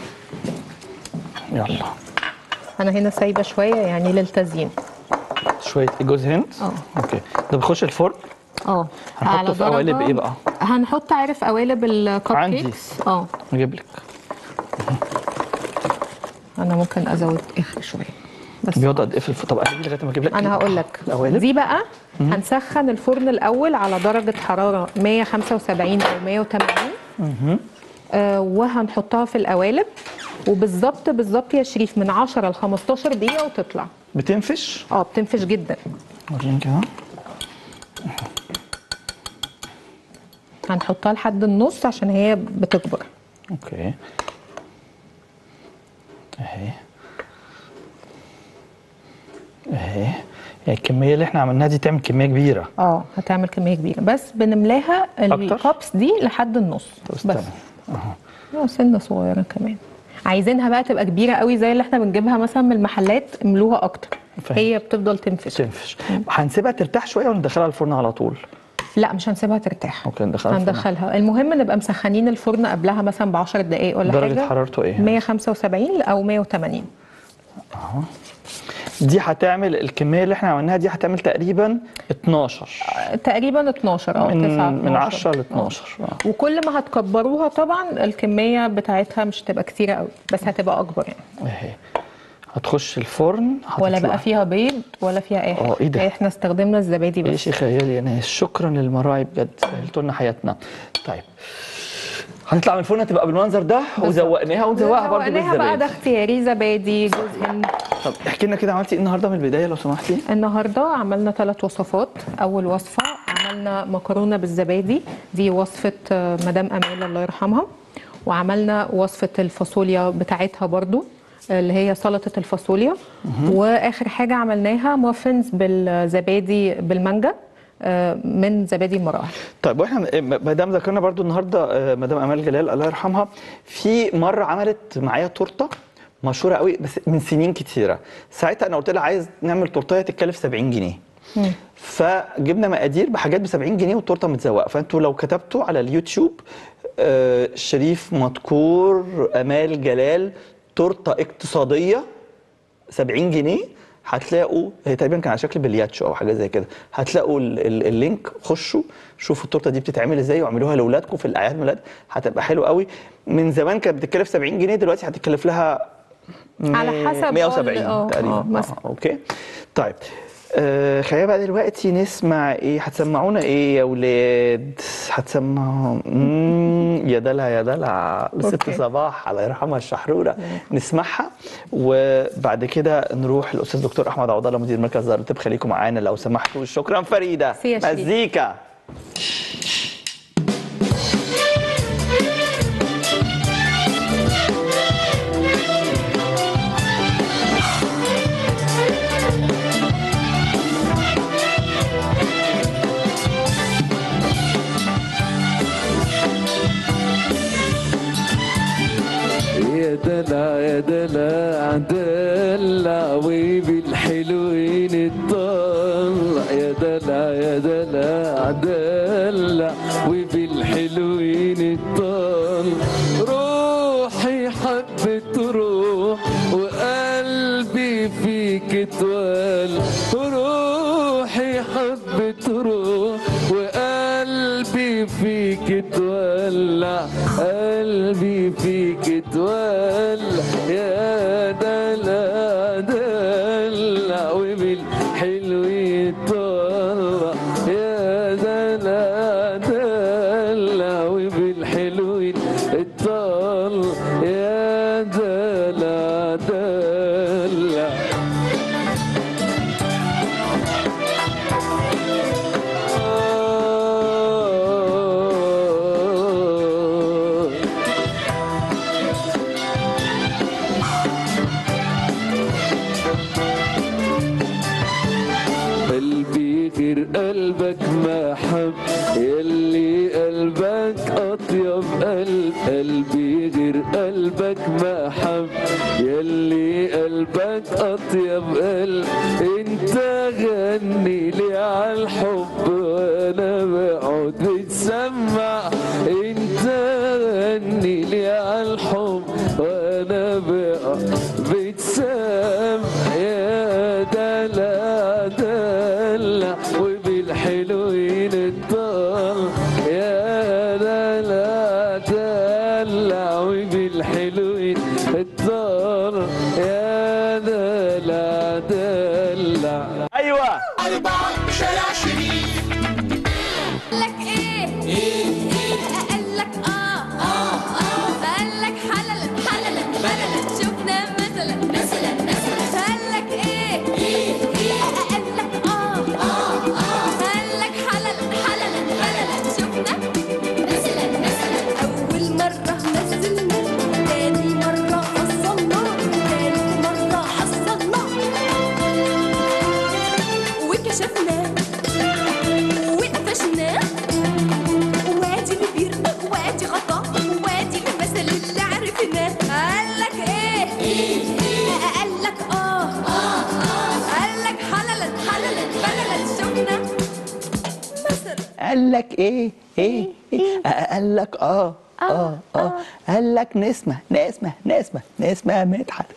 A: يلا
E: انا هنا سايبه شويه يعني للتزيين
A: شويه جوز هند
E: اه.
A: اوكي ده بيخش الفرن
E: اه
A: هنحطه
E: على
A: في قوالب
E: درجة-
A: ايه بقى؟
E: هنحط عارف قوالب الكب
A: عندي.
E: كيكس اه
A: نجيب لك
E: انا ممكن ازود اخر شويه بس
A: بيقعد قد ايه في الفرن طب قلبي لغايه ما اجيب لك
E: انا هقول لك
A: القوالب
E: دي بقى هنسخن الفرن الاول على درجه حراره 175 او 180 آه وهنحطها في القوالب وبالظبط بالظبط يا شريف من 10 ل 15 دقيقه وتطلع
A: بتنفش
E: اه بتنفش جدا
A: وريني كده
E: هنحطها لحد النص عشان هي بتكبر
A: اوكي اهي اهي يعني الكميه اللي احنا عملناها دي تعمل كميه كبيره
E: اه هتعمل كميه كبيره بس بنملاها
A: أكتر؟
E: الكابس دي لحد النص بس
A: استنى.
E: اه سنه صغيره كمان عايزينها بقى تبقى كبيره قوي زي اللي احنا بنجيبها مثلا من المحلات املوها اكتر
A: فاهم.
E: هي بتفضل تنفش
A: تنفش هنسيبها ترتاح شويه ولا ندخلها الفرن على طول
E: لا مش هنسيبها ترتاح
A: اوكي ندخلها الفرن
E: هندخلها المهم نبقى مسخنين الفرن قبلها مثلا ب 10 دقائق ولا
A: درجة
E: حاجه
A: حرارته إيه؟
E: 175 او 180
A: دي هتعمل الكميه اللي احنا عملناها دي هتعمل تقريبا 12
E: تقريبا 12 او 9
A: من من 10 ل 12 آه.
E: وكل ما هتكبروها طبعا الكميه بتاعتها مش هتبقى كتيره قوي بس هتبقى اكبر يعني
A: اهي هتخش الفرن
E: ولا
A: هتطلع.
E: بقى فيها بيض ولا فيها اي حاجه
A: اه، ايه ده؟
E: احنا استخدمنا الزبادي
A: ايه
E: بس
A: شيء خيالي يا ناس شكرا للمراعي بجد سهلتوا لنا حياتنا طيب هنطلع من الفرن تبقى بالمنظر ده وزوقناها ونزوقها برضه
E: زوقناها بقى ده
A: بالزبادي
E: اختياري زبادي جوز هند
A: طب احكي لنا كده عملتي ايه النهارده من البدايه لو سمحتي
E: النهارده عملنا ثلاث وصفات اول وصفه عملنا مكرونه بالزبادي دي وصفه آه، مدام امال الله يرحمها وعملنا وصفه الفاصوليا بتاعتها برضو اللي هي سلطه الفاصوليا واخر حاجه عملناها مافنز بالزبادي بالمانجا آه، من زبادي المراعي
A: طيب واحنا ما دام ذكرنا برضو النهارده آه، مدام امال جلال الله يرحمها في مره عملت معايا تورته مشهوره قوي بس من سنين كتيره ساعتها انا قلت لها عايز نعمل تورتيه تتكلف 70 جنيه فجبنا مقادير بحاجات ب 70 جنيه والتورته متزوقه فانتوا لو كتبتوا على اليوتيوب آه، شريف مدكور امال جلال تورته اقتصاديه 70 جنيه هتلاقوا هي تقريبا كان على شكل بلياتشو او حاجه زي كده هتلاقوا ال ال اللينك خشوا شوفوا التورته دي بتتعمل ازاي واعملوها لاولادكم في الاعياد ميلاد هتبقى حلوه قوي من زمان كانت بتتكلف 70 جنيه دلوقتي هتتكلف لها
E: على
A: مية-
E: حسب
A: 170
E: اه
A: تقريبا
E: اه مثلا
A: آه، اوكي طيب آه خلينا بقى دلوقتي نسمع ايه هتسمعونا ايه يا ولاد هتسمعوا مم، يا دلع يا دلع لست
E: أوكي.
A: صباح الله يرحمها الشحروره نسمعها وبعد كده نروح الاستاذ دكتور احمد عوض الله مدير مركز دار الطب خليكم معانا لو سمحتوا شكرا فريده
E: سي يا شريف.
A: مزيكا
D: يا دلع يا دلع دلع وبالحلوين الطلع يا دلع يا دلع دلع وبالحلوين الطلع روحي حبت روح وقلبي فيك توال روحي حبت روح وقلبي فيك تولع قلبي فيك تولع يا دلع دلع وبالحلو يطلع يا دلع دلع وبالحلو يطلع يا دلع دلع قلبي غير قلبك ما حب يلي قلبك أطيب قلب قلبي غير قلبك ما حب يلي قلبك أطيب قلب انت غني لي عالحب وانا بقعد بتسمع انت غني لي عالحب وانا بقعد بتسمع يا دلع دلع وبالحلوين الضل يا دلع دلع وبالحلوين الضل يا دلع دلع
A: ايوه
B: أربعة شارع شريف
C: لك ايه ايه قال لك اه اه اه قال لك حلل حلل حلل شفنا مثلا مثلا مثلا قال لك ايه ايه ايه قال لك اه اه اه قال لك حلل حلل حلل شفنا مثلا مثلا اول مره نزلنا تاني مره حصلنا تالت مره حصلنا وكشفنا وقفشنا وادي اللي بيرمى وادي غطا وادي المثل اللي عرفناه قال لك ايه قال لك اه اه اه قال لك حللا حللا بللا شفنا مثلا
A: قال لك ايه ايه ايه قال لك اه اه اه قال لك نسمه نسمه نسمه نسمه مدحت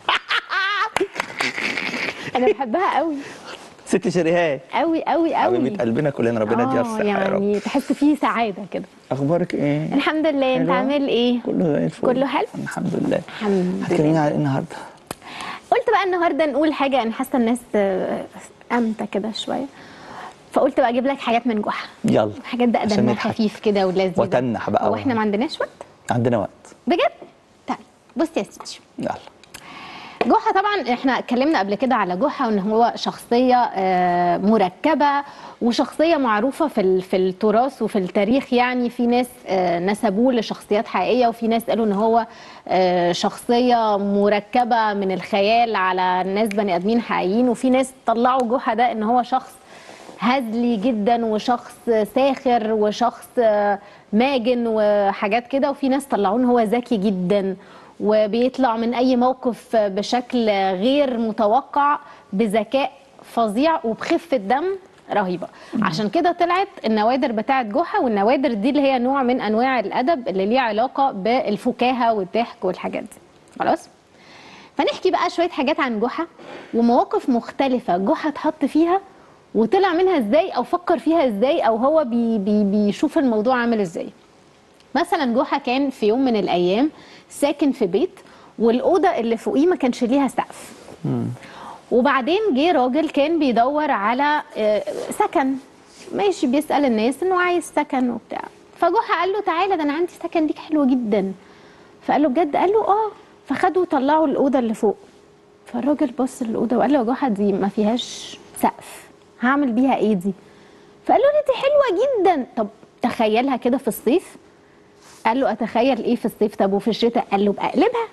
F: انا بحبها قوي
A: ست شريهات
F: قوي قوي قوي
A: حبيبه قلبنا كلنا ربنا يديها
F: اه
A: الصحه يا رب
F: يعني تحس فيه سعاده كده
A: اخبارك ايه
F: الحمد لله انت
A: حلوة؟
F: عامل ايه
A: كله زي الفل
F: كله حلو؟
A: الحمد لله
F: الحمد
A: هتكلميني
F: لله
A: على ايه النهارده
F: قلت بقى النهارده نقول حاجه انا حاسه الناس آه، قامته كده شويه فقلت بقى اجيب لك حاجات من جحا
A: يلا
F: حاجات بقى
A: عشان
F: دمها
A: نضحك.
F: خفيف كده ولذيذه
A: وتنح بقى
F: هو احنا ما عندناش وقت
A: عندنا وقت
F: بجد طيب بص يا ستي
A: يلا
F: جحا طبعا احنا اتكلمنا قبل كده على جحا وان هو شخصيه آه، مركبه وشخصيه معروفه في ال- في التراث وفي التاريخ يعني في ناس آه، نسبوه لشخصيات حقيقيه وفي ناس قالوا ان هو آه، شخصيه مركبه من الخيال على ناس بني ادمين حقيقيين وفي ناس طلعوا جحا ده ان هو شخص هزلي جدا وشخص ساخر وشخص آه، ماجن وحاجات كده وفي ناس طلعوه ان هو ذكي جدا وبيطلع من اي موقف بشكل غير متوقع بذكاء فظيع وبخفه دم رهيبه عشان كده طلعت النوادر بتاعه جحا والنوادر دي اللي هي نوع من انواع الادب اللي ليه علاقه بالفكاهه والضحك والحاجات دي خلاص فنحكي بقى شويه حاجات عن جحا ومواقف مختلفه جحا اتحط فيها وطلع منها ازاي او فكر فيها ازاي او هو بي بي بيشوف الموضوع عامل ازاي مثلا جحا كان في يوم من الايام ساكن في بيت والاوضه اللي فوقيه ما كانش ليها سقف وبعدين جه راجل كان بيدور على آه، سكن ماشي بيسال الناس انه عايز سكن وبتاع فجحا قال له تعالى ده انا عندي سكن ليك حلو جدا فقال له بجد قال له اه فخدوا طلعوا الاوضه اللي فوق فالراجل بص للاوضه وقال له يا جحا دي ما فيهاش سقف هعمل بيها ايه دي فقال له دي حلوه جدا طب تخيلها كده في الصيف قال له اتخيل ايه في الصيف طب وفي الشتاء قال له بقى اقلبها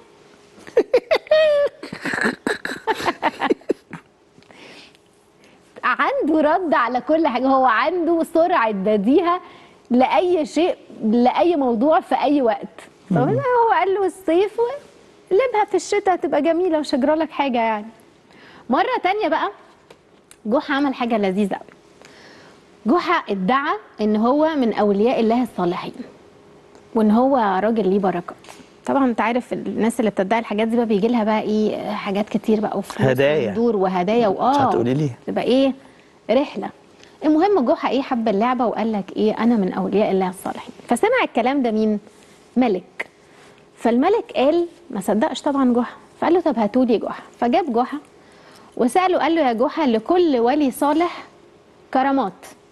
F: عنده رد على كل حاجه هو عنده سرعه بديهه لاي شيء لاي موضوع في اي وقت فهنا هو قال له الصيف قلبها في الشتاء تبقى جميله ومش هجرى لك حاجه يعني مره تانية بقى جحا عمل حاجه لذيذه قوي جحا ادعى ان هو من اولياء الله الصالحين وان هو راجل ليه بركات طبعا انت عارف الناس اللي بتدعي الحاجات دي بقى بيجي لها بقى ايه حاجات كتير بقى وفلوس
A: هدايا.
F: ودور وهدايا
A: مش
F: واه
A: هتقولي لي.
F: تبقى ايه رحله المهم جحا ايه حب اللعبه وقال لك ايه انا من اولياء الله الصالحين فسمع الكلام ده مين ملك فالملك قال ما صدقش طبعا جحا فقال له طب هاتولي جحا فجاب جحا وساله قال له يا جحا لكل ولي صالح كرامات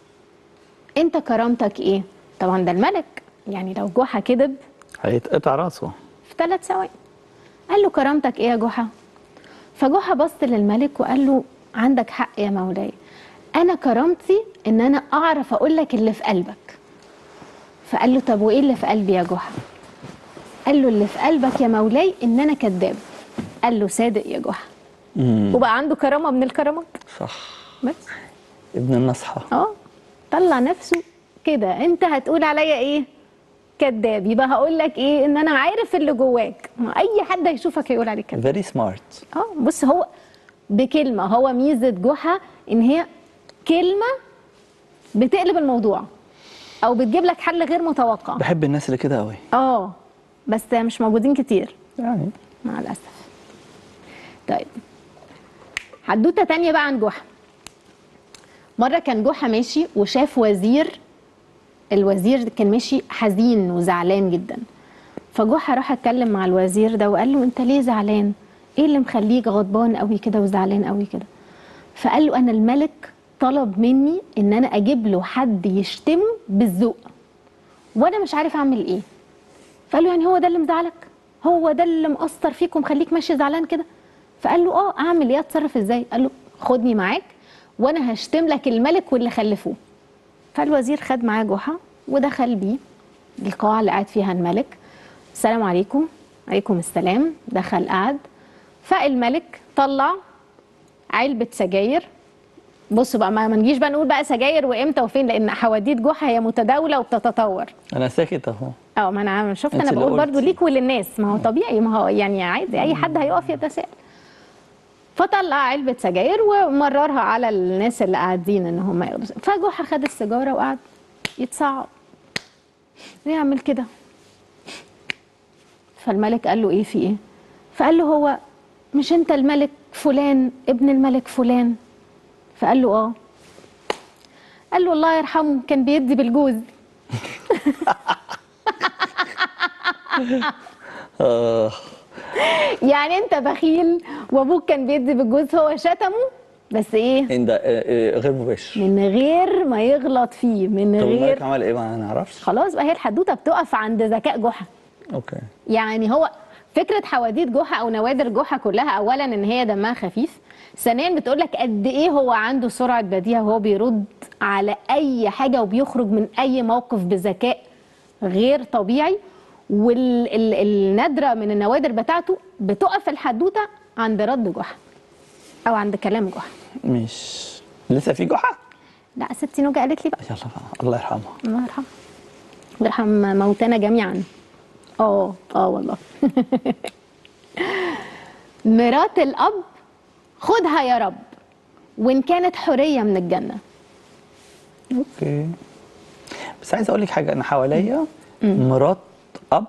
F: انت كرامتك ايه طبعا ده الملك يعني لو جحا كذب
A: هيتقطع راسه
F: في ثلاث ثواني قال له كرامتك ايه يا جحا فجحا بص للملك وقال له عندك حق يا مولاي انا كرامتي ان انا اعرف اقول لك اللي في قلبك فقال له طب وايه اللي في قلبي يا جحا قال له اللي في قلبك يا مولاي ان انا كذاب قال له صادق يا جحا وبقى عنده كرامه من الكرامات
A: صح
F: بس
A: ابن النصحى
F: اه طلع نفسه كده انت هتقول عليا ايه كذاب يبقى هقول لك ايه ان انا عارف اللي جواك ما اي حد هيشوفك هيقول عليك كذاب
A: فيري سمارت
F: اه بص هو بكلمه هو ميزه جحا ان هي كلمه بتقلب الموضوع او بتجيب لك حل غير متوقع
A: بحب الناس اللي كده قوي
F: اه بس مش موجودين كتير
A: يعني
F: مع الاسف طيب حدوته تانية بقى عن جحا مره كان جحا ماشي وشاف وزير الوزير كان ماشي حزين وزعلان جدا فجحا راح اتكلم مع الوزير ده وقال له انت ليه زعلان ايه اللي مخليك غضبان قوي كده وزعلان قوي كده فقال له انا الملك طلب مني ان انا اجيب له حد يشتمه بالذوق وانا مش عارف اعمل ايه فقال له يعني هو ده اللي مزعلك هو ده اللي مأثر فيك ومخليك ماشي زعلان كده فقال له اه اعمل ايه اتصرف ازاي قال له خدني معاك وانا هشتم لك الملك واللي خلفوه فالوزير خد معاه جحا ودخل بيه القاعة اللي قاعد فيها الملك السلام عليكم عليكم السلام دخل قعد فالملك طلع علبة سجاير بصوا بقى ما ما نجيش بقى نقول بقى سجاير وامتى وفين لان حواديت جحا هي متداوله وبتتطور
A: انا ساكت اهو
F: اه ما انا شفت
A: انت
F: انا
A: اللي
F: بقول برضو
A: قلتي.
F: ليك وللناس ما هو طبيعي ما هو يعني عادي اي حد هيقف يتساءل فطلع علبة سجاير ومررها على الناس اللي قاعدين ان هم ياخدوا سجاير. فجحا خد السيجارة وقعد يتصعب ليه يعمل كده فالملك قال له ايه في ايه فقال له هو مش انت الملك فلان ابن الملك فلان فقال له اه قال له الله يرحمه كان بيدي بالجوز
A: آه.
F: يعني انت بخيل وابوك كان بيدي بالجوز هو شتمه بس ايه
A: إن ده آه، آه، غير مباشر
F: من غير ما يغلط فيه من
A: طب الملك
F: غير
A: عمل ايه ما نعرفش
F: خلاص بقى هي الحدوته بتقف عند ذكاء جحا
A: اوكي
F: يعني هو فكره حواديت جحا او نوادر جحا كلها اولا ان هي دمها خفيف ثانيا بتقول لك قد ايه هو عنده سرعه بديهه وهو بيرد على اي حاجه وبيخرج من اي موقف بذكاء غير طبيعي والنادره من النوادر بتاعته بتقف الحدوته عند رد جحا او عند كلام جحا
A: مش لسه في جحا
F: لا ستي نوجه قالت لي بقى
A: يلا بقى الله يرحمها
F: الله يرحمه يرحم موتانا جميعا اه اه والله مرات الاب خدها يا رب وان كانت حوريه من الجنه
A: اوكي بس عايز اقول لك حاجه انا حواليا مرات اب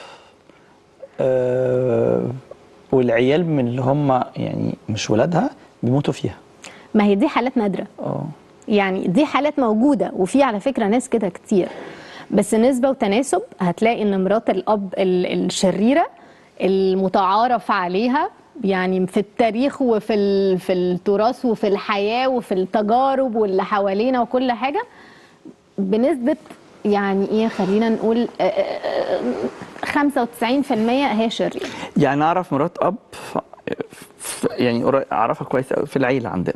A: آه والعيال من اللي هم يعني مش ولادها بيموتوا فيها
F: ما هي دي حالات نادره
A: اه
F: يعني دي حالات موجوده وفي على فكره ناس كده كتير بس نسبه وتناسب هتلاقي ان مرات الاب ال- الشريره المتعارف عليها يعني في التاريخ وفي ال- في التراث وفي الحياه وفي التجارب واللي حوالينا وكل حاجه بنسبه يعني ايه خلينا نقول آه، آه، آه، 95% هي شريره
A: يعني اعرف مرات اب ف... ف... يعني قري- اعرفها كويس قوي في العيله عندنا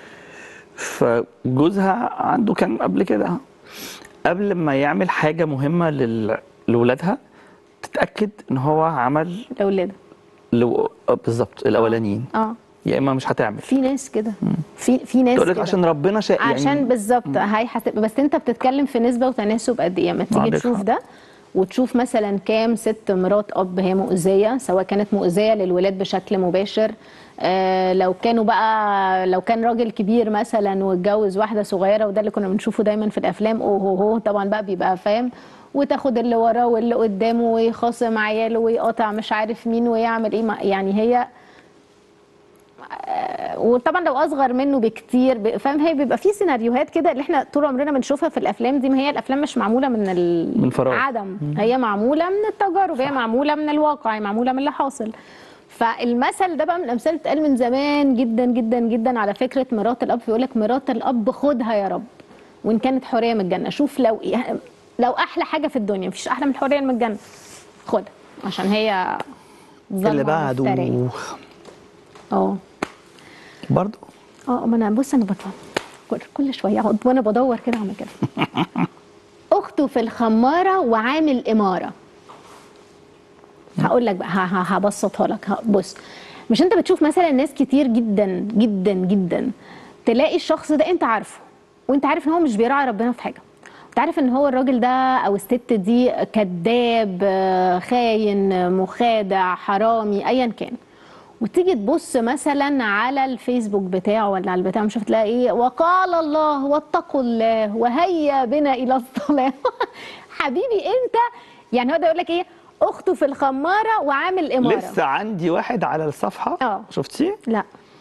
A: فجوزها عنده كان قبل كده قبل ما يعمل حاجه مهمه لل... لولادها تتاكد ان هو عمل
F: الاولاد
A: لو... آه، بالظبط الاولانيين
F: اه
A: يا اما مش هتعمل
F: في ناس كده في في ناس
A: تقول لك
F: كده.
A: عشان ربنا شاء يعني
F: عشان بالظبط هيحسب بس انت بتتكلم في نسبه وتناسب قد ايه اما تيجي
A: عندك
F: تشوف
A: حق.
F: ده وتشوف مثلا كام ست مرات اب هي مؤذيه سواء كانت مؤذيه للولاد بشكل مباشر آه لو كانوا بقى لو كان راجل كبير مثلا واتجوز واحده صغيره وده اللي كنا بنشوفه دايما في الافلام اوه هو هو طبعا بقى بيبقى فاهم وتاخد اللي وراه واللي قدامه ويخاصم عياله ويقاطع مش عارف مين ويعمل ايه ما- يعني هي وطبعا لو اصغر منه بكتير ب- فاهم هي بيبقى في سيناريوهات كده اللي احنا طول عمرنا بنشوفها في الافلام دي ما هي الافلام مش معموله من ال-
A: من فراغ.
F: عدم هي معموله من التجارب هي معموله من الواقع هي معموله من اللي حاصل فالمثل ده بقى من الامثال اللي اتقال من زمان جدا جدا جدا على فكره مرات الاب بيقول لك مرات الاب خدها يا رب وان كانت حوريه من الجنه شوف لو لو احلى حاجه في الدنيا مفيش احلى من الحوريه من الجنه خدها عشان هي ظلمة
A: اللي
F: ومفترية.
A: بعده
F: اه
A: برضه
F: اه ما انا بص انا بطلع كل- كل شويه اقعد وانا بدور كده اعمل كده اخته في الخماره وعامل اماره هقول لك بقى ه- ه- هبسطها لك ه- بص مش انت بتشوف مثلا ناس كتير جدا جدا جدا تلاقي الشخص ده انت عارفه وانت عارف ان هو مش بيراعي ربنا في حاجه انت عارف ان هو الراجل ده او الست دي كذاب آه، خاين آه، مخادع حرامي ايا كان وتيجي تبص مثلا على الفيسبوك بتاعه ولا على البتاع مش تلاقي ايه وقال الله واتقوا الله وهيا بنا الى الصلاه حبيبي انت يعني هو ده يقول لك ايه اخته في الخماره وعامل اماره
A: لسه عندي واحد على الصفحه
F: اه.
A: شفتيه
F: لا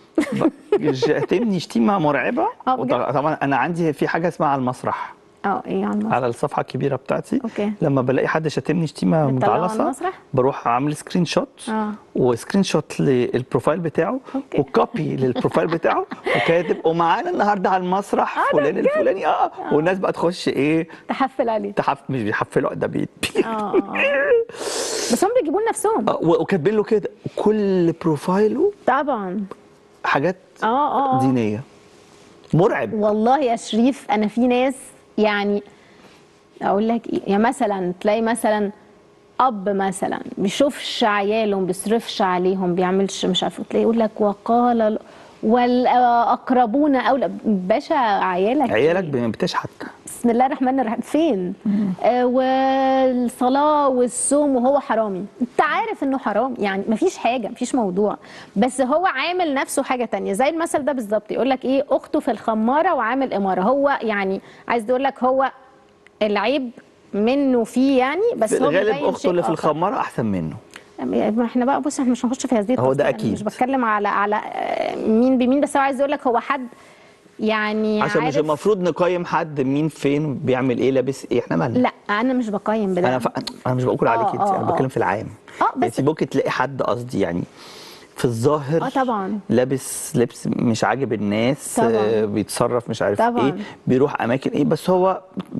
A: شتمني شتيمه مرعبه
F: اه بجد؟
A: وط- طبعا انا عندي في حاجه اسمها على المسرح
F: اه ايه يا عم
A: على الصفحه الكبيره بتاعتي
F: اوكي.
A: لما بلاقي حد شتمني شتيمه
F: بتطلعه على
A: مجعلصه
F: المسرح؟
A: بروح عامل سكرين شوت
F: اه.
A: وسكرين شوت للبروفايل بتاعه
F: اوكي.
A: وكوبي للبروفايل بتاعه وكاتب ومعانا النهارده على المسرح
F: اه ده
A: فلان
F: بجد؟
A: الفلاني اه والناس بقى تخش ايه
F: تحفل عليه
A: تحف مش بيحفلوا ده بي
F: اه آه. بس هم بيجيبوا لنفسهم
A: آه، و- وكاتبين له كده كل بروفايله
F: طبعا
A: حاجات
F: اه اه آه.
A: دينيه مرعب
F: والله يا شريف انا في ناس يعني اقول لك ايه يعني مثلا تلاقي مثلا اب مثلا بيشوفش عياله ما بيصرفش عليهم بيعملش مش عارف تلاقيه يقول لك وقال ال- والاقربون اولى باشا عيالك
A: عيالك
F: إيه؟
A: بتشحت
F: بسم الله الرحمن الرحيم فين آه والصلاه والصوم وهو حرامي انت عارف انه حرام يعني مفيش حاجه مفيش موضوع بس هو عامل نفسه حاجه تانية زي المثل ده بالظبط يقول لك ايه اخته في الخماره وعامل اماره هو يعني عايز يقول لك هو العيب منه فيه يعني بس
A: في
F: هو
A: الغالب
F: بيبين
A: اخته
F: شيء
A: اللي في
F: آخر.
A: الخماره احسن منه
F: ما احنا بقى بص احنا مش هنخش في هذه
A: هو ده
F: التفاصيل. أنا
A: أكيد.
F: مش بتكلم على على آه، مين بمين بس هو عايز يقول لك هو حد يعني
A: عشان مش
F: عارف-
A: المفروض نقيم حد مين فين بيعمل ايه لابس ايه احنا مالنا
F: لا انا مش بقيم بده
A: انا ف... انا مش بقول عليك
F: آه،
A: انت
F: آه،
A: انا
F: آه.
A: بتكلم في العام
F: آه، بس-
A: انت ممكن تلاقي حد قصدي يعني في الظاهر
F: آه، طبعا.
A: لابس لبس مش عاجب الناس
F: طبعا.
A: آه، بيتصرف مش عارف
F: طبعا.
A: ايه بيروح اماكن ايه بس هو ب-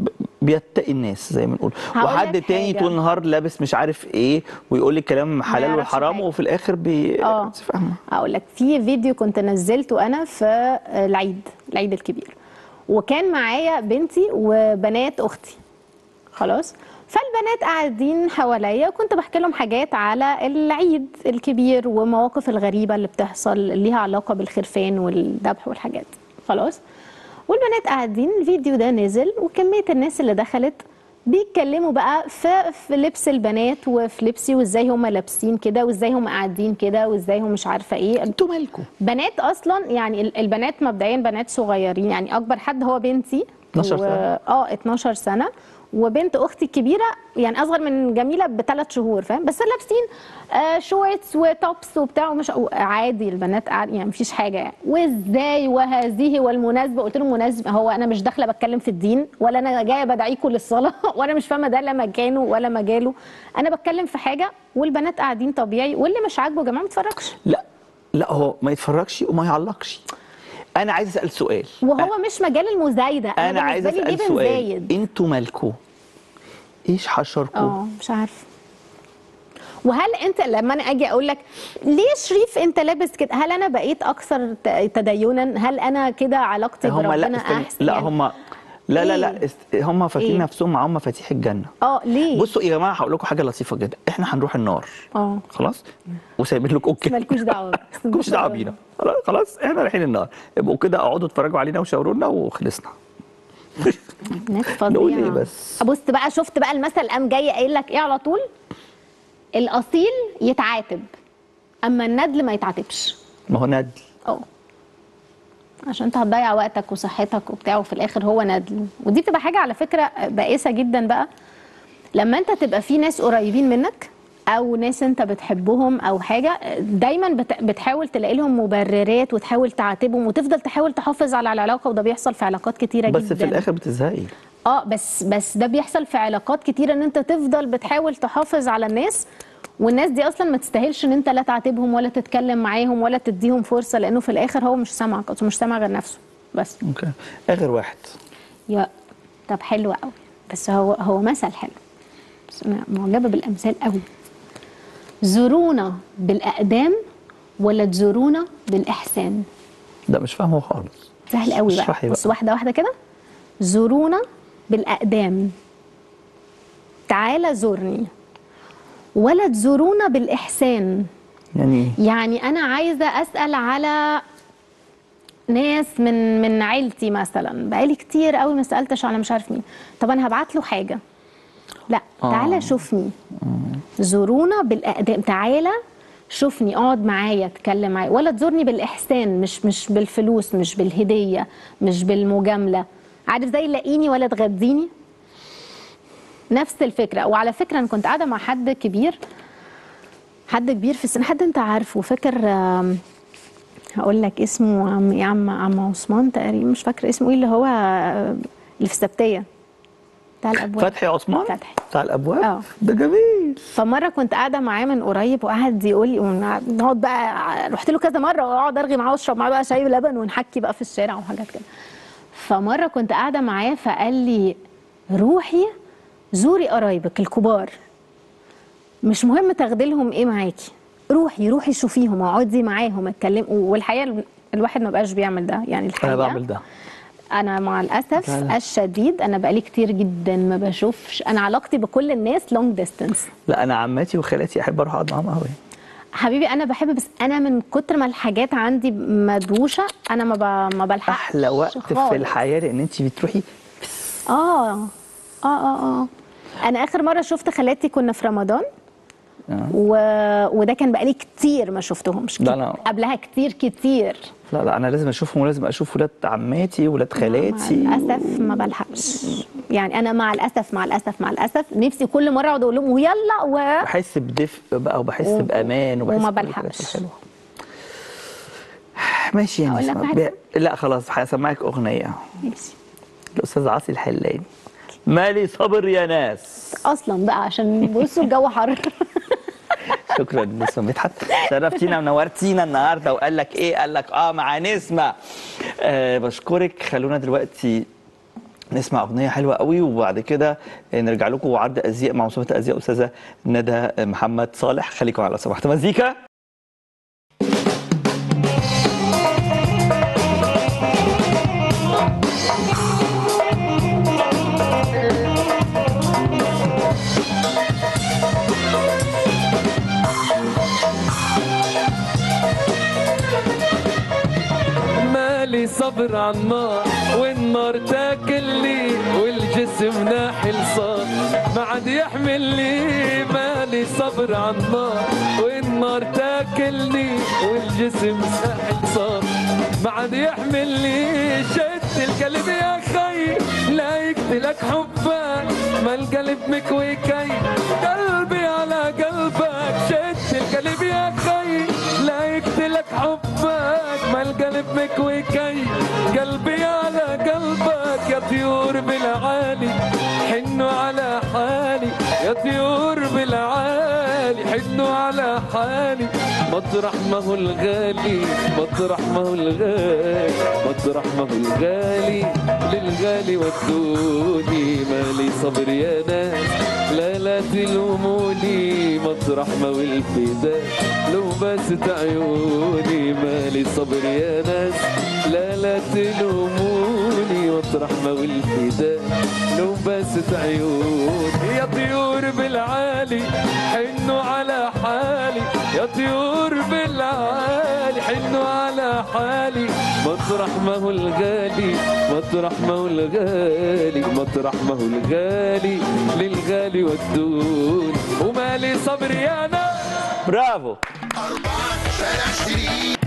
A: بيتقي الناس زي ما بنقول
F: هقول
A: وحد
F: لك
A: تاني
F: حاجة.
A: طول النهار لابس مش عارف ايه ويقول لي كلام حلال
F: يعرفش
A: وحرام
F: حاجة.
A: وفي الاخر بي
F: اه
A: أنت فاهمه
F: اقول لك في فيديو كنت نزلته انا في العيد العيد الكبير وكان معايا بنتي وبنات اختي خلاص فالبنات قاعدين حواليا وكنت بحكي لهم حاجات على العيد الكبير ومواقف الغريبه اللي بتحصل ليها علاقه بالخرفان والذبح والحاجات دي. خلاص والبنات قاعدين الفيديو ده نزل وكميه الناس اللي دخلت بيتكلموا بقى في, في لبس البنات وفي لبسي وازاي هم لابسين كده وازاي هم قاعدين كده وازاي هم مش عارفه ايه
A: انتوا مالكم
F: بنات اصلا يعني ال- البنات مبدئيا بنات صغيرين يعني اكبر حد هو بنتي
A: 12
F: و-
A: سنة.
F: اه 12 سنه وبنت اختي الكبيره يعني اصغر من جميله بثلاث شهور فاهم بس لابسين آه شورتس وتوبس وبتاع ومش عادي البنات قاعد يعني مفيش حاجه يعني وازاي وهذه والمناسبه قلت لهم مناسبه هو انا مش داخله بتكلم في الدين ولا انا جايه بدعيكم للصلاه وانا مش فاهمه ده لا مكانه ولا مجاله انا بتكلم في حاجه والبنات قاعدين طبيعي واللي مش عاجبه يا جماعه ما يتفرجش
A: لا لا هو ما يتفرجش وما يعلقش انا عايز اسال سؤال
F: وهو مش مجال المزايده
A: انا
F: بالنسبة
A: عايز
F: لي دي
A: اسال سؤال
F: بنزايد
A: انتوا مالكم ايش حشركم
F: اه مش عارفه وهل انت لما انا اجي اقول لك ليه شريف انت لابس كده هل انا بقيت اكثر ت- تدينا هل انا كده علاقتي
A: هم
F: بربنا
A: لا استني.
F: احسن
A: لا
F: يعني؟
A: هم لا لا
F: إيه؟
A: لا است... هم فاكرين
F: إيه؟
A: نفسهم معاهم مفاتيح الجنه
F: اه ليه
A: بصوا يا جماعه هقول لكم حاجه لطيفه جدا احنا هنروح النار
F: اه
A: خلاص وسايبين لكم اوكي
F: مالكوش دعوه
A: مالكوش دعوه بينا خلاص- خلاص احنا رايحين النار ابقوا كده اقعدوا اتفرجوا علينا وشاوروا لنا وخلصنا
F: ناس
A: نقول ايه
F: فظيعه
A: بس
F: بص بقى شفت بقى المثل قام جاي قايل لك ايه على طول الاصيل يتعاتب اما الندل ما يتعاتبش
A: ما هو ندل
F: اه عشان انت هتضيع وقتك وصحتك وبتاع وفي الاخر هو ندل ودي بتبقى حاجه على فكره بائسه جدا بقى لما انت تبقى في ناس قريبين منك او ناس انت بتحبهم او حاجه دايما بت- بتحاول تلاقي لهم مبررات وتحاول تعاتبهم وتفضل تحاول تحافظ على العلاقه وده بيحصل في علاقات كتيره
A: بس
F: جدا
A: في الاخر بتزهقي
F: اه بس بس ده بيحصل في علاقات كتيره ان انت تفضل بتحاول تحافظ على الناس والناس دي اصلا ما تستاهلش ان انت لا تعاتبهم ولا تتكلم معاهم ولا تديهم فرصه لانه في الاخر هو مش سامعك أصلاً مش سامع غير نفسه بس
A: اوكي اخر واحد
F: يا طب حلو قوي بس هو هو مثل حلو بس انا معجبه بالامثال قوي زورونا بالاقدام ولا تزورونا بالاحسان
A: ده مش فاهمه خالص
F: سهل قوي بقى
A: اشرحي
F: بص واحده واحده كده زورونا بالاقدام تعالى زورني ولا تزورونا بالاحسان
A: يعني إيه؟
F: يعني انا عايزه اسال على ناس من من عيلتي مثلا بقالي كتير قوي ما سالتش على مش عارف مين طب انا هبعت له حاجه لا تعالى شوفني زورونا بالاقدام تعالى شوفني اقعد معايا اتكلم معايا ولا تزورني بالاحسان مش مش بالفلوس مش بالهديه مش بالمجامله عارف زي لاقيني ولا تغديني نفس الفكره وعلى فكره انا كنت قاعده مع حد كبير حد كبير في السن حد انت عارفه فاكر آم، هقول لك اسمه عم يا عم عم عثمان تقريبا مش فاكره اسمه ايه اللي هو آه، اللي في السبتيه بتاع الابواب
A: فتحي عثمان
F: فتحي
A: بتاع الابواب
F: اه.
A: ده جميل
F: فمره كنت قاعده معاه من قريب وقعد يقول لي ونقعد بقى رحت له كذا مره واقعد ارغي معاه واشرب معاه بقى شاي ولبن ونحكي بقى في الشارع وحاجات كده فمره كنت قاعده معاه فقال لي روحي زوري قرايبك الكبار مش مهم تاخدي لهم ايه معاكي روحي روحي شوفيهم اقعدي معاهم اتكلمي والحقيقه الواحد ما بقاش بيعمل ده يعني الحقيقه
A: انا بعمل ده
F: انا مع الاسف
A: لا لا.
F: الشديد انا بقالي كتير جدا ما بشوفش انا علاقتي بكل الناس لونج ديستانس
A: لا انا عماتي وخالاتي احب اروح اقعد معاهم قوي
F: حبيبي انا بحب بس انا من كتر ما الحاجات عندي مدوشه انا ما ب... ما بلحقش
A: احلى وقت
F: خالص.
A: في الحياه لان انت بتروحي
F: اه اه اه اه انا اخر مره شفت خالاتي كنا في رمضان
A: آه.
F: و... وده كان بقالي كتير ما شفتهمش
A: لا، لا.
F: قبلها كتير كتير
A: لا لا انا لازم اشوفهم ولازم اشوف ولاد عماتي ولاد خالاتي
F: مع الاسف ما بلحقش يعني انا مع الاسف مع الاسف مع الاسف نفسي كل مره اقعد اقول لهم ويلا و
A: بحس بدفء بقى وبحس
F: و-
A: بامان وبحس
F: وما
A: بكل الحاجات
F: بلحقش.
A: الحلوة. ماشي يا
F: أقول لك
A: نسمة
F: واحدة؟
A: ب- لا خلاص هسمعك اغنيه
F: ماشي.
A: الاستاذ عاصي الحلاني مالي صبر يا ناس
F: اصلا بقى عشان بصوا الجو حر
A: شكرا نسمة مدحت شرفتينا ونورتينا النهارده وقال لك ايه قال لك اه مع نسمة آه بشكرك خلونا دلوقتي نسمع اغنيه حلوه قوي وبعد كده نرجع لكم وعرض ازياء مع مصممه ازياء استاذه ندى محمد صالح خليكم على سماحه مزيكا
D: مالي صبر على النار والنار تاكلني والجسم ناحل صار ما عاد يحملني مالي صبر على النار والنار تاكلني والجسم ساحل صار ما عاد يحملني شد القلب يا خي لا يقتلك حبك ما القلب مكوي كي قلبي على قلبك شد القلب يا خي لا يقتلك حبك ما القلب مكوي كي قلبي على قلبك يا طيور بالعالي حنوا على حالي يا طيور بالعالي حنوا على حالي مطرح ما هو الغالي مطرح ما هو الغالي مطرح ما هو الغالي للغالي ودوني مالي صبر يا ناس لا لا تلوموني مطرح ما هو الفداء لو بست عيوني مالي صبر يا ناس لا لا تلوموني مطرح ما هو الفداء لو بست عيوني يا طيور بالعالي حنوا على حالي يا طيور بالعالي حنوا على حالي مطرح ما هو الغالي مطرح ما هو الغالي مطرح ما هو الغالي للغالي ودوني ومالي صبر يا ناس
A: برافو
B: أربعة شارع شريف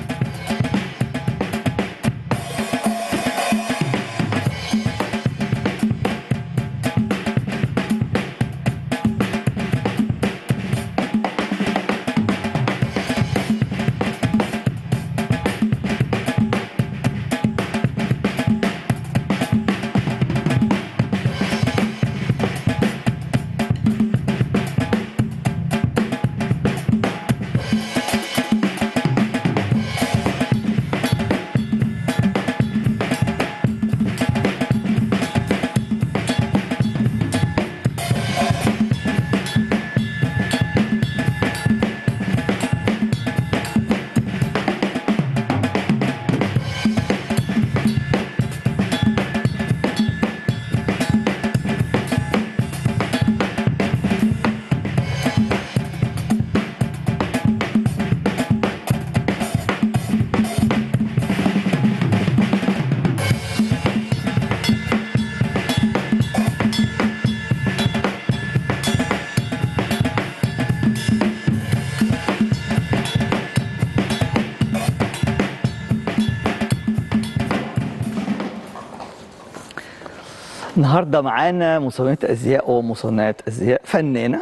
A: النهارده معانا مصممة ازياء ومصنعة ازياء فنانة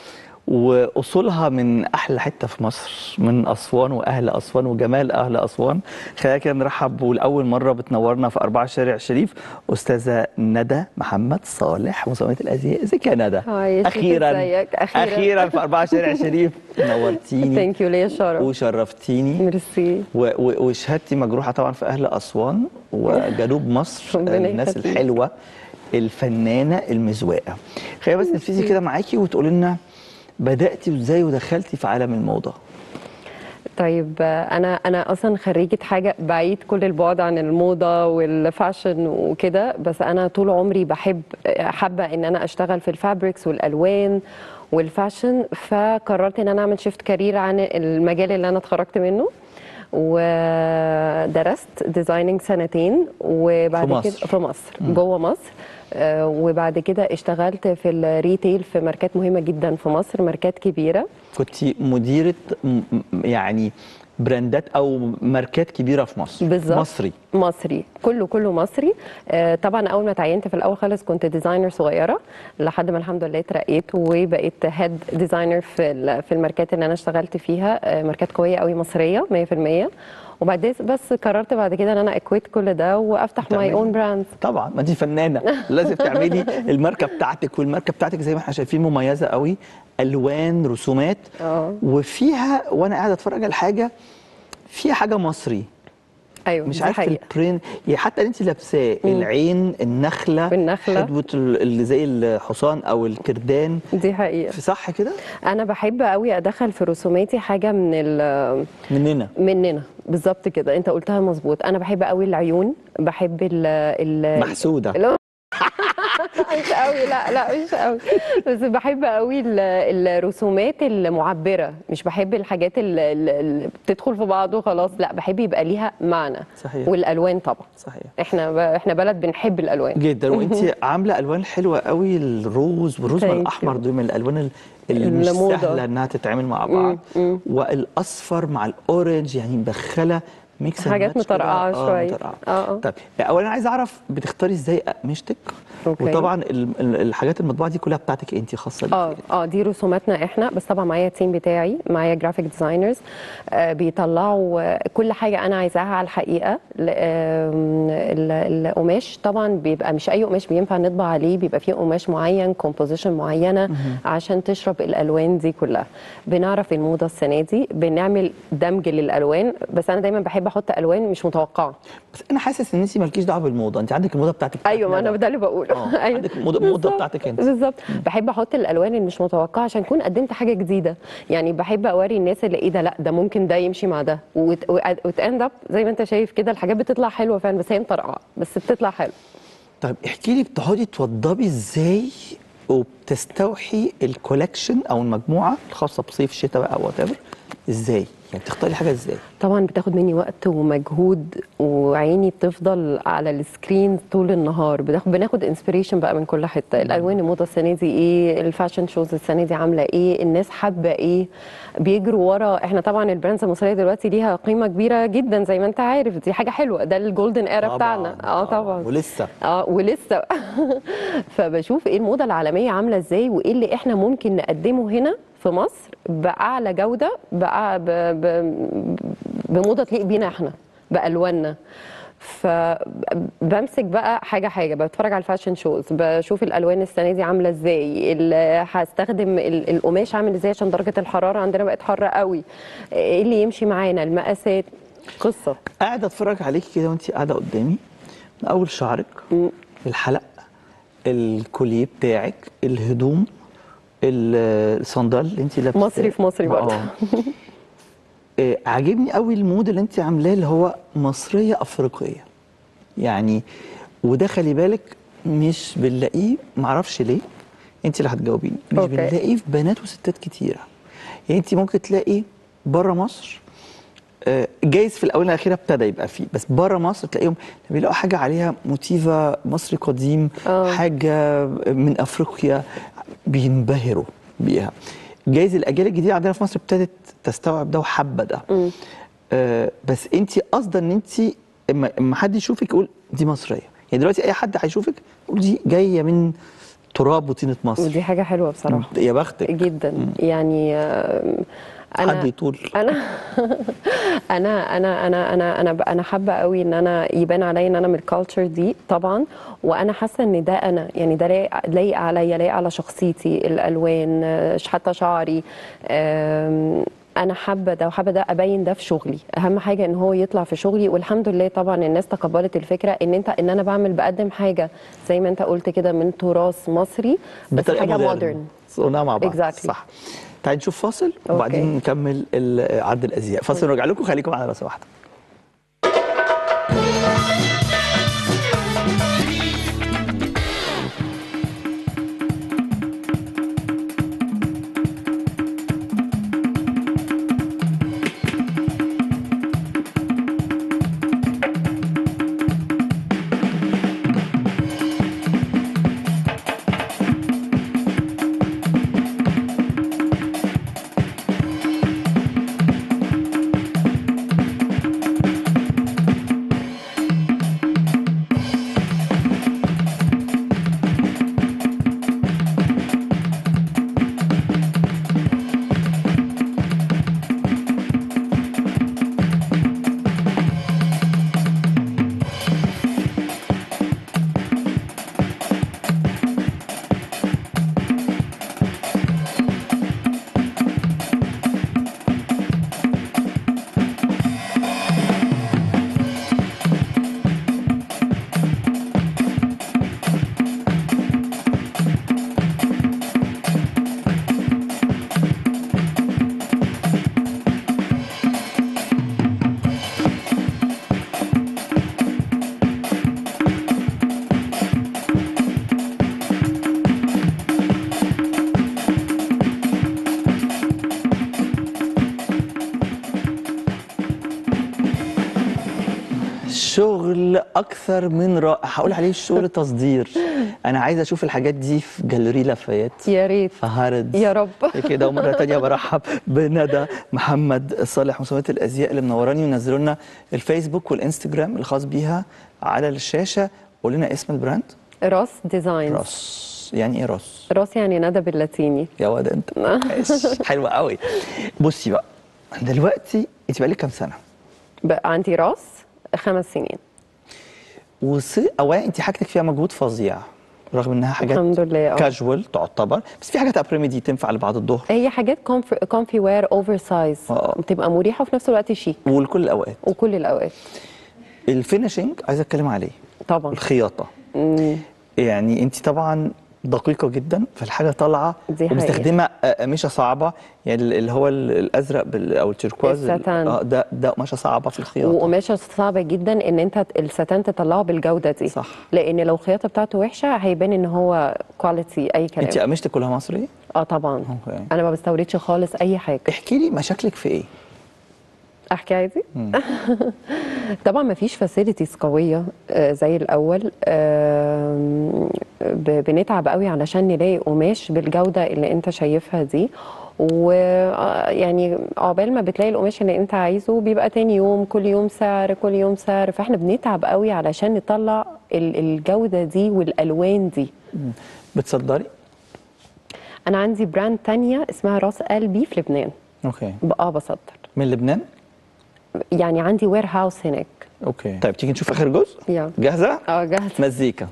A: واصولها من احلى حته في مصر من اسوان واهل اسوان وجمال اهل اسوان خلينا كده نرحب ولاول مره بتنورنا في أربعة شارع شريف استاذه ندى محمد صالح مصممة الازياء ازيك يا ندى
G: هاي يا شريف،
A: اخيرا
G: ازيك؟ أخيراً.
A: اخيرا في أربعة شارع شريف نورتيني
G: ثانك يو ليا شرف
A: وشرفتيني
G: ميرسي
A: و- و- وشهادتي مجروحه طبعا في اهل اسوان وجنوب مصر
G: ربنا
A: الناس
G: يخليك.
A: الحلوه الفنانه المزواقه خلينا بس نبتدي كده معاكي وتقولي لنا بداتي ازاي ودخلتي في عالم الموضه
G: طيب آه، انا انا اصلا خريجه حاجه بعيد كل البعد عن الموضه والفاشن وكده بس انا طول عمري بحب آه، حابه ان انا اشتغل في الفابريكس والالوان والفاشن فقررت ان انا اعمل شيفت كارير عن المجال اللي انا اتخرجت منه ودرست ديزايننج سنتين وبعد
A: في مصر.
G: كده في مصر جوه مصر آه، وبعد كده اشتغلت في الريتيل في ماركات مهمه جدا في مصر ماركات كبيره
A: كنت مديره م- م- يعني براندات او ماركات كبيره في مصر
G: بالظبط
A: مصري
G: مصري كله كله مصري آه طبعا اول ما اتعينت في الاول خالص كنت ديزاينر صغيره لحد ما الحمد لله اترقيت وبقيت هيد ديزاينر في ال- في الماركات اللي انا اشتغلت فيها آه ماركات قويه قوي مصريه 100% وبعدين بس قررت بعد كده ان انا اكويت كل ده وافتح ماي
A: تعملي.
G: اون براند
A: طبعا ما انت فنانه لازم تعملي الماركه بتاعتك والماركه بتاعتك زي ما احنا شايفين مميزه قوي الوان رسومات
G: اه
A: وفيها وانا قاعد اتفرج على حاجه فيها حاجه مصري
G: أيوة،
A: مش
G: دي
A: عارف
G: حقيقة.
A: البرين يعني حتى اللي انت لابساه العين النخله
G: والنخلة.
A: حدوه ال- اللي زي الحصان او الكردان
G: دي حقيقه
A: في صح كده
G: انا بحب قوي ادخل في رسوماتي حاجه من ال
A: مننا
G: مننا بالظبط كده انت قلتها مظبوط انا بحب قوي العيون بحب ال ال
A: محسوده
G: لا مش قوي لا لا مش قوي بس بحب قوي ال- الرسومات المعبره مش بحب الحاجات ال- ال- اللي بتدخل في بعض وخلاص لا بحب يبقى ليها معنى
A: صحيح.
G: والالوان طبعا
A: صحيح
G: احنا ب... احنا بلد بنحب الالوان
A: جدا وانت عامله الوان حلوه قوي الروز والروز
G: Thank
A: والاحمر
G: you.
A: دول من الالوان ال- اللي مش
G: الموضة.
A: سهله انها تتعامل مع بعض والاصفر مع الاورنج يعني مدخله ميكس
G: حاجات
A: and match كده.
G: مطرقعة
A: آه،
G: شوية.
A: مطرقعة.
G: آه، آه.
A: طيب اولا عايز اعرف بتختاري ازاي اقمشتك
G: أوكي.
A: وطبعا ال- ال- الحاجات المطبوعه دي كلها بتاعتك انت خاصه بيكي
G: اه اه دي رسوماتنا احنا بس طبعا معايا التيم بتاعي معايا جرافيك ديزاينرز آه بيطلعوا آه، كل حاجه انا عايزاها على الحقيقه ل- آم، ال- القماش طبعا بيبقى مش اي قماش بينفع نطبع عليه بيبقى فيه قماش معين كومبوزيشن معينه عشان تشرب الالوان دي كلها بنعرف الموضه السنه دي بنعمل دمج للالوان بس انا دايما بحب احط الوان مش متوقعه
A: بس انا حاسس ان انت مالكيش دعوه بالموضه انت عندك الموضه بتاعتك بتاعت
G: ايوه ما انا
A: ندى.
G: ده اللي بقوله
A: آه، عندك موضة- موضة
G: بالظبط.
A: بتاعتك أنت.
G: بالظبط بحب احط الالوان اللي مش متوقعه عشان اكون قدمت حاجه جديده يعني بحب اوري الناس اللي ايه ده لا ده ممكن ده يمشي مع ده وتاند اب زي ما انت شايف كده الحاجات بتطلع حلوه فعلا بس هي مطرقعه بس بتطلع حلو
A: طيب احكي لي بتقعدي توضبي ازاي وبتستوحي الكولكشن او المجموعه الخاصه بصيف الشتاء بقى وات ايفر ازاي؟ يعني بتختاري حاجه ازاي؟
G: طبعا بتاخد مني وقت ومجهود وعيني بتفضل على السكرين طول النهار بناخد بناخد انسبيريشن بقى من كل حته الالوان الموضه السنه دي ايه الفاشن شوز السنه دي عامله ايه الناس حابه ايه بيجروا ورا احنا طبعا البراندز المصريه دلوقتي ليها قيمه كبيره جدا زي ما انت عارف دي حاجه حلوه ده الجولدن ايرا بتاعنا اه طبعا
A: ولسه
G: اه ولسه فبشوف ايه الموضه العالميه عامله ازاي وايه اللي احنا ممكن نقدمه هنا في مصر باعلى جوده بأع... ب... ب... بموضه تليق بينا احنا بالواننا فبمسك بقى حاجه حاجه بتفرج على الفاشن شوز بشوف الالوان السنه دي عامله ازاي ال- هستخدم ال- القماش عامل ازاي عشان درجه الحراره عندنا بقت حاره قوي ايه اللي يمشي معانا المقاسات قصه
A: قاعده اتفرج عليكي كده وانت قاعده قدامي من اول شعرك الحلق الكوليه بتاعك الهدوم ال- الصندال اللي انت لابساه
G: مصري في مصري برضه.
A: آه. آه، عاجبني قوي المود اللي انت عاملاه اللي هو مصريه افريقيه يعني وده خلي بالك مش بنلاقيه معرفش ليه انت اللي هتجاوبيني مش
G: أوكي.
A: بنلاقيه في بنات وستات كتيره يعني انت ممكن تلاقي بره مصر آه، جايز في الاونه الاخيره ابتدى يبقى فيه بس بره مصر تلاقيهم لما بيلاقوا حاجه عليها موتيفا مصري قديم
G: آه.
A: حاجه من افريقيا بينبهروا بيها جايز الاجيال الجديده عندنا في مصر ابتدت تستوعب ده وحابه ده آه بس انت قصدا ان انت اما اما حد يشوفك يقول دي مصريه يعني دلوقتي اي حد هيشوفك يقول دي جايه من تراب وطينه مصر
G: ودي حاجه حلوه بصراحه
A: يا بختك
G: جدا يعني آم، انا
A: حد يطول
G: انا انا انا انا انا انا انا حابه قوي ان انا يبان عليا ان انا من الكالتشر دي طبعا وانا حاسه ان ده انا يعني ده لايق لايق عليا لايق على شخصيتي الالوان آه، حتى شعري آم، انا حابه ده وحابه ده ابين ده في شغلي اهم حاجه ان هو يطلع في شغلي والحمد لله طبعا الناس تقبلت الفكره ان انت ان انا بعمل بقدم حاجه زي ما انت قلت كده من تراث مصري بس
A: بطريقه
G: حاجه
A: مودرن
G: مودرن
A: صنعها مع بعض
G: Exactly.
A: صح تعالي نشوف فاصل
G: أوكي.
A: وبعدين نكمل ال- عرض الازياء فاصل ونرجع لكم خليكم على راسه واحده شغل اكثر من رائع هقول عليه شغل تصدير انا عايز اشوف الحاجات دي في جاليري لافايت
G: يا ريت
A: في هارد
G: يا رب
A: كده ومره تانية برحب بندى محمد صالح مصممه الازياء اللي منوراني ونزلوا لنا الفيسبوك والانستجرام الخاص بيها على الشاشه قول لنا اسم البراند
G: راس ديزاينز
A: راس يعني ايه راس
G: راس يعني ندى باللاتيني
A: يا واد انت ماشي. حلوه قوي بصي بقى دلوقتي انت بقالك كام سنه
G: بقى عندي راس خمس سنين
A: وصي اولا انت حاجتك فيها مجهود فظيع رغم انها حاجات
G: الحمد لله اه
A: كاجوال تعتبر بس في حاجات ابريميدي تنفع لبعض الظهر
G: هي حاجات كونفي وير اوفر سايز
A: آه.
G: بتبقى مريحه وفي نفس الوقت شيك
A: ولكل الاوقات
G: وكل الاوقات
A: الفينشنج عايز اتكلم عليه
G: طبعا
A: الخياطه
G: مم.
A: يعني انت طبعا دقيقه جدا فالحاجه طالعه
G: دي حقيقة.
A: ومستخدمه آه، قماشه صعبه يعني اللي هو ال- الازرق بال- او التركواز ال-
G: الستان.
A: اه ده ده قماشه صعبه في الخياطه
G: وقماشه صعبه جدا ان انت الستان تطلعه بالجوده دي
A: صح.
G: لان لو الخياطه بتاعته وحشه هيبان ان هو كواليتي اي كلام
A: انت قماشتك كلها مصري
G: اه طبعا
A: أوكي.
G: انا ما بستوردش خالص اي حاجه
A: احكي لي مشاكلك في ايه
G: احكي عادي طبعا ما فيش فاسيلتيز قويه آه، زي الاول آم، ب- بنتعب قوي علشان نلاقي قماش بالجوده اللي انت شايفها دي ويعني عقبال ما بتلاقي القماش اللي انت عايزه بيبقى تاني يوم كل يوم سعر كل يوم سعر فاحنا بنتعب قوي علشان نطلع ال- الجوده دي والالوان دي
A: بتصدري
G: انا عندي براند تانية اسمها راس قلبي في لبنان
A: اوكي
G: اه بصدر
A: من لبنان
G: يعني عندي وير هاوس هناك
A: اوكي طيب تيجي نشوف اخر جزء
G: يلا
A: جاهزه
G: اه جاهز
A: مزيكا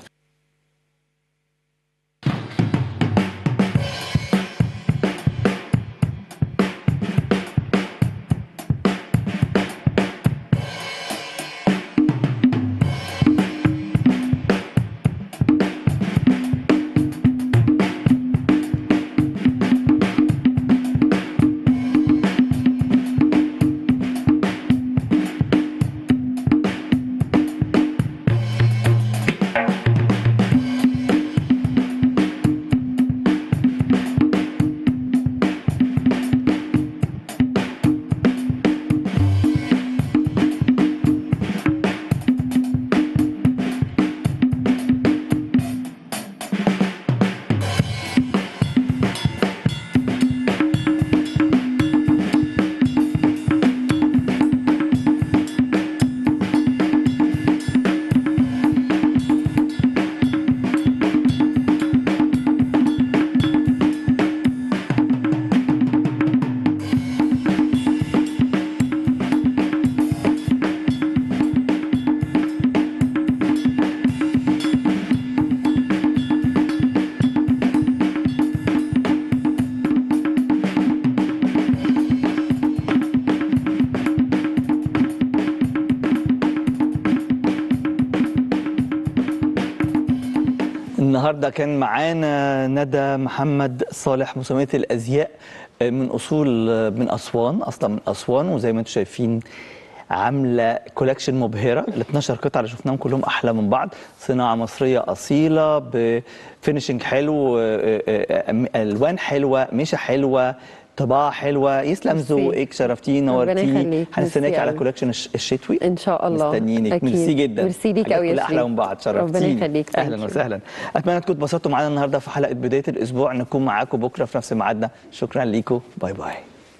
A: النهارده كان معانا ندى محمد صالح مصممة الازياء من اصول من اسوان اصلا من اسوان وزي ما انتم شايفين عامله كولكشن مبهره ال 12 قطعه اللي شفناهم كلهم احلى من بعض صناعه مصريه اصيله بفينشنج حلو آه، آه، آه، الوان حلوه ميشه حلوه طباعه حلوه يسلم
G: ميرسي.
A: ذوقك شرفتيني
G: ربنا
A: نورتيني
G: يخليك.
A: هنستناك
G: ميرسي
A: على
G: أوي.
A: كولكشن الش- الشتوي
G: ان شاء الله
A: مستنيينك
G: أكيد.
A: ميرسي جدا
G: ميرسي ليك
A: حاجات
G: قوي يا
A: كلها احلى
G: شريف.
A: من بعض
G: ربنا
A: شرفتيني
G: يخليك. Thank
A: اهلا
G: you.
A: وسهلا اتمنى تكونوا اتبسطتوا معانا النهارده في حلقه بدايه الاسبوع نكون معاكم بكره في نفس ميعادنا شكرا ليكم باي باي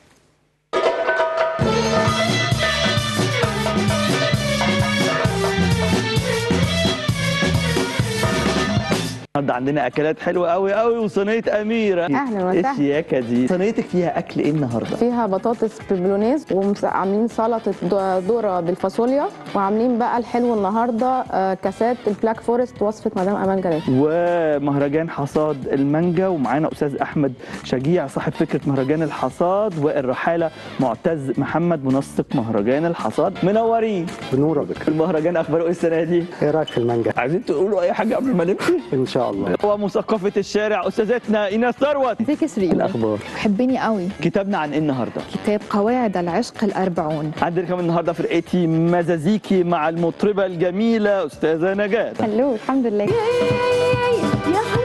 A: النهارده عندنا اكلات حلوه قوي قوي وصينيه اميره
H: أهلاً
A: ايه
H: وسهلاً.
A: الشياكه دي صينيتك فيها اكل ايه النهارده
H: فيها بطاطس بالبولونيز وعاملين سلطه ذ- ذره بالفاصوليا وعاملين بقى الحلو النهارده آه، كاسات البلاك فورست وصفه مدام امال جلال
A: ومهرجان حصاد المانجا ومعانا استاذ احمد شجيع صاحب فكره مهرجان الحصاد والرحاله معتز محمد منسق مهرجان الحصاد منورين
I: بنورة بك
A: المهرجان اخباره ايه السنه دي
I: ايه رايك في المانجا
A: عايزين تقولوا اي حاجه قبل ما نمشي
I: ان شاء الله
A: هو مثقفه الشارع استاذتنا ايناس ثروت
J: ازيك يا شيرين
A: الاخبار
J: بحبني قوي
A: كتابنا عن ايه النهارده
J: كتاب قواعد العشق الأربعون
A: عندنا كمان النهارده فرقتي مزازيكي مع المطربه الجميله استاذه نجاه
J: هلو الحمد لله
C: يا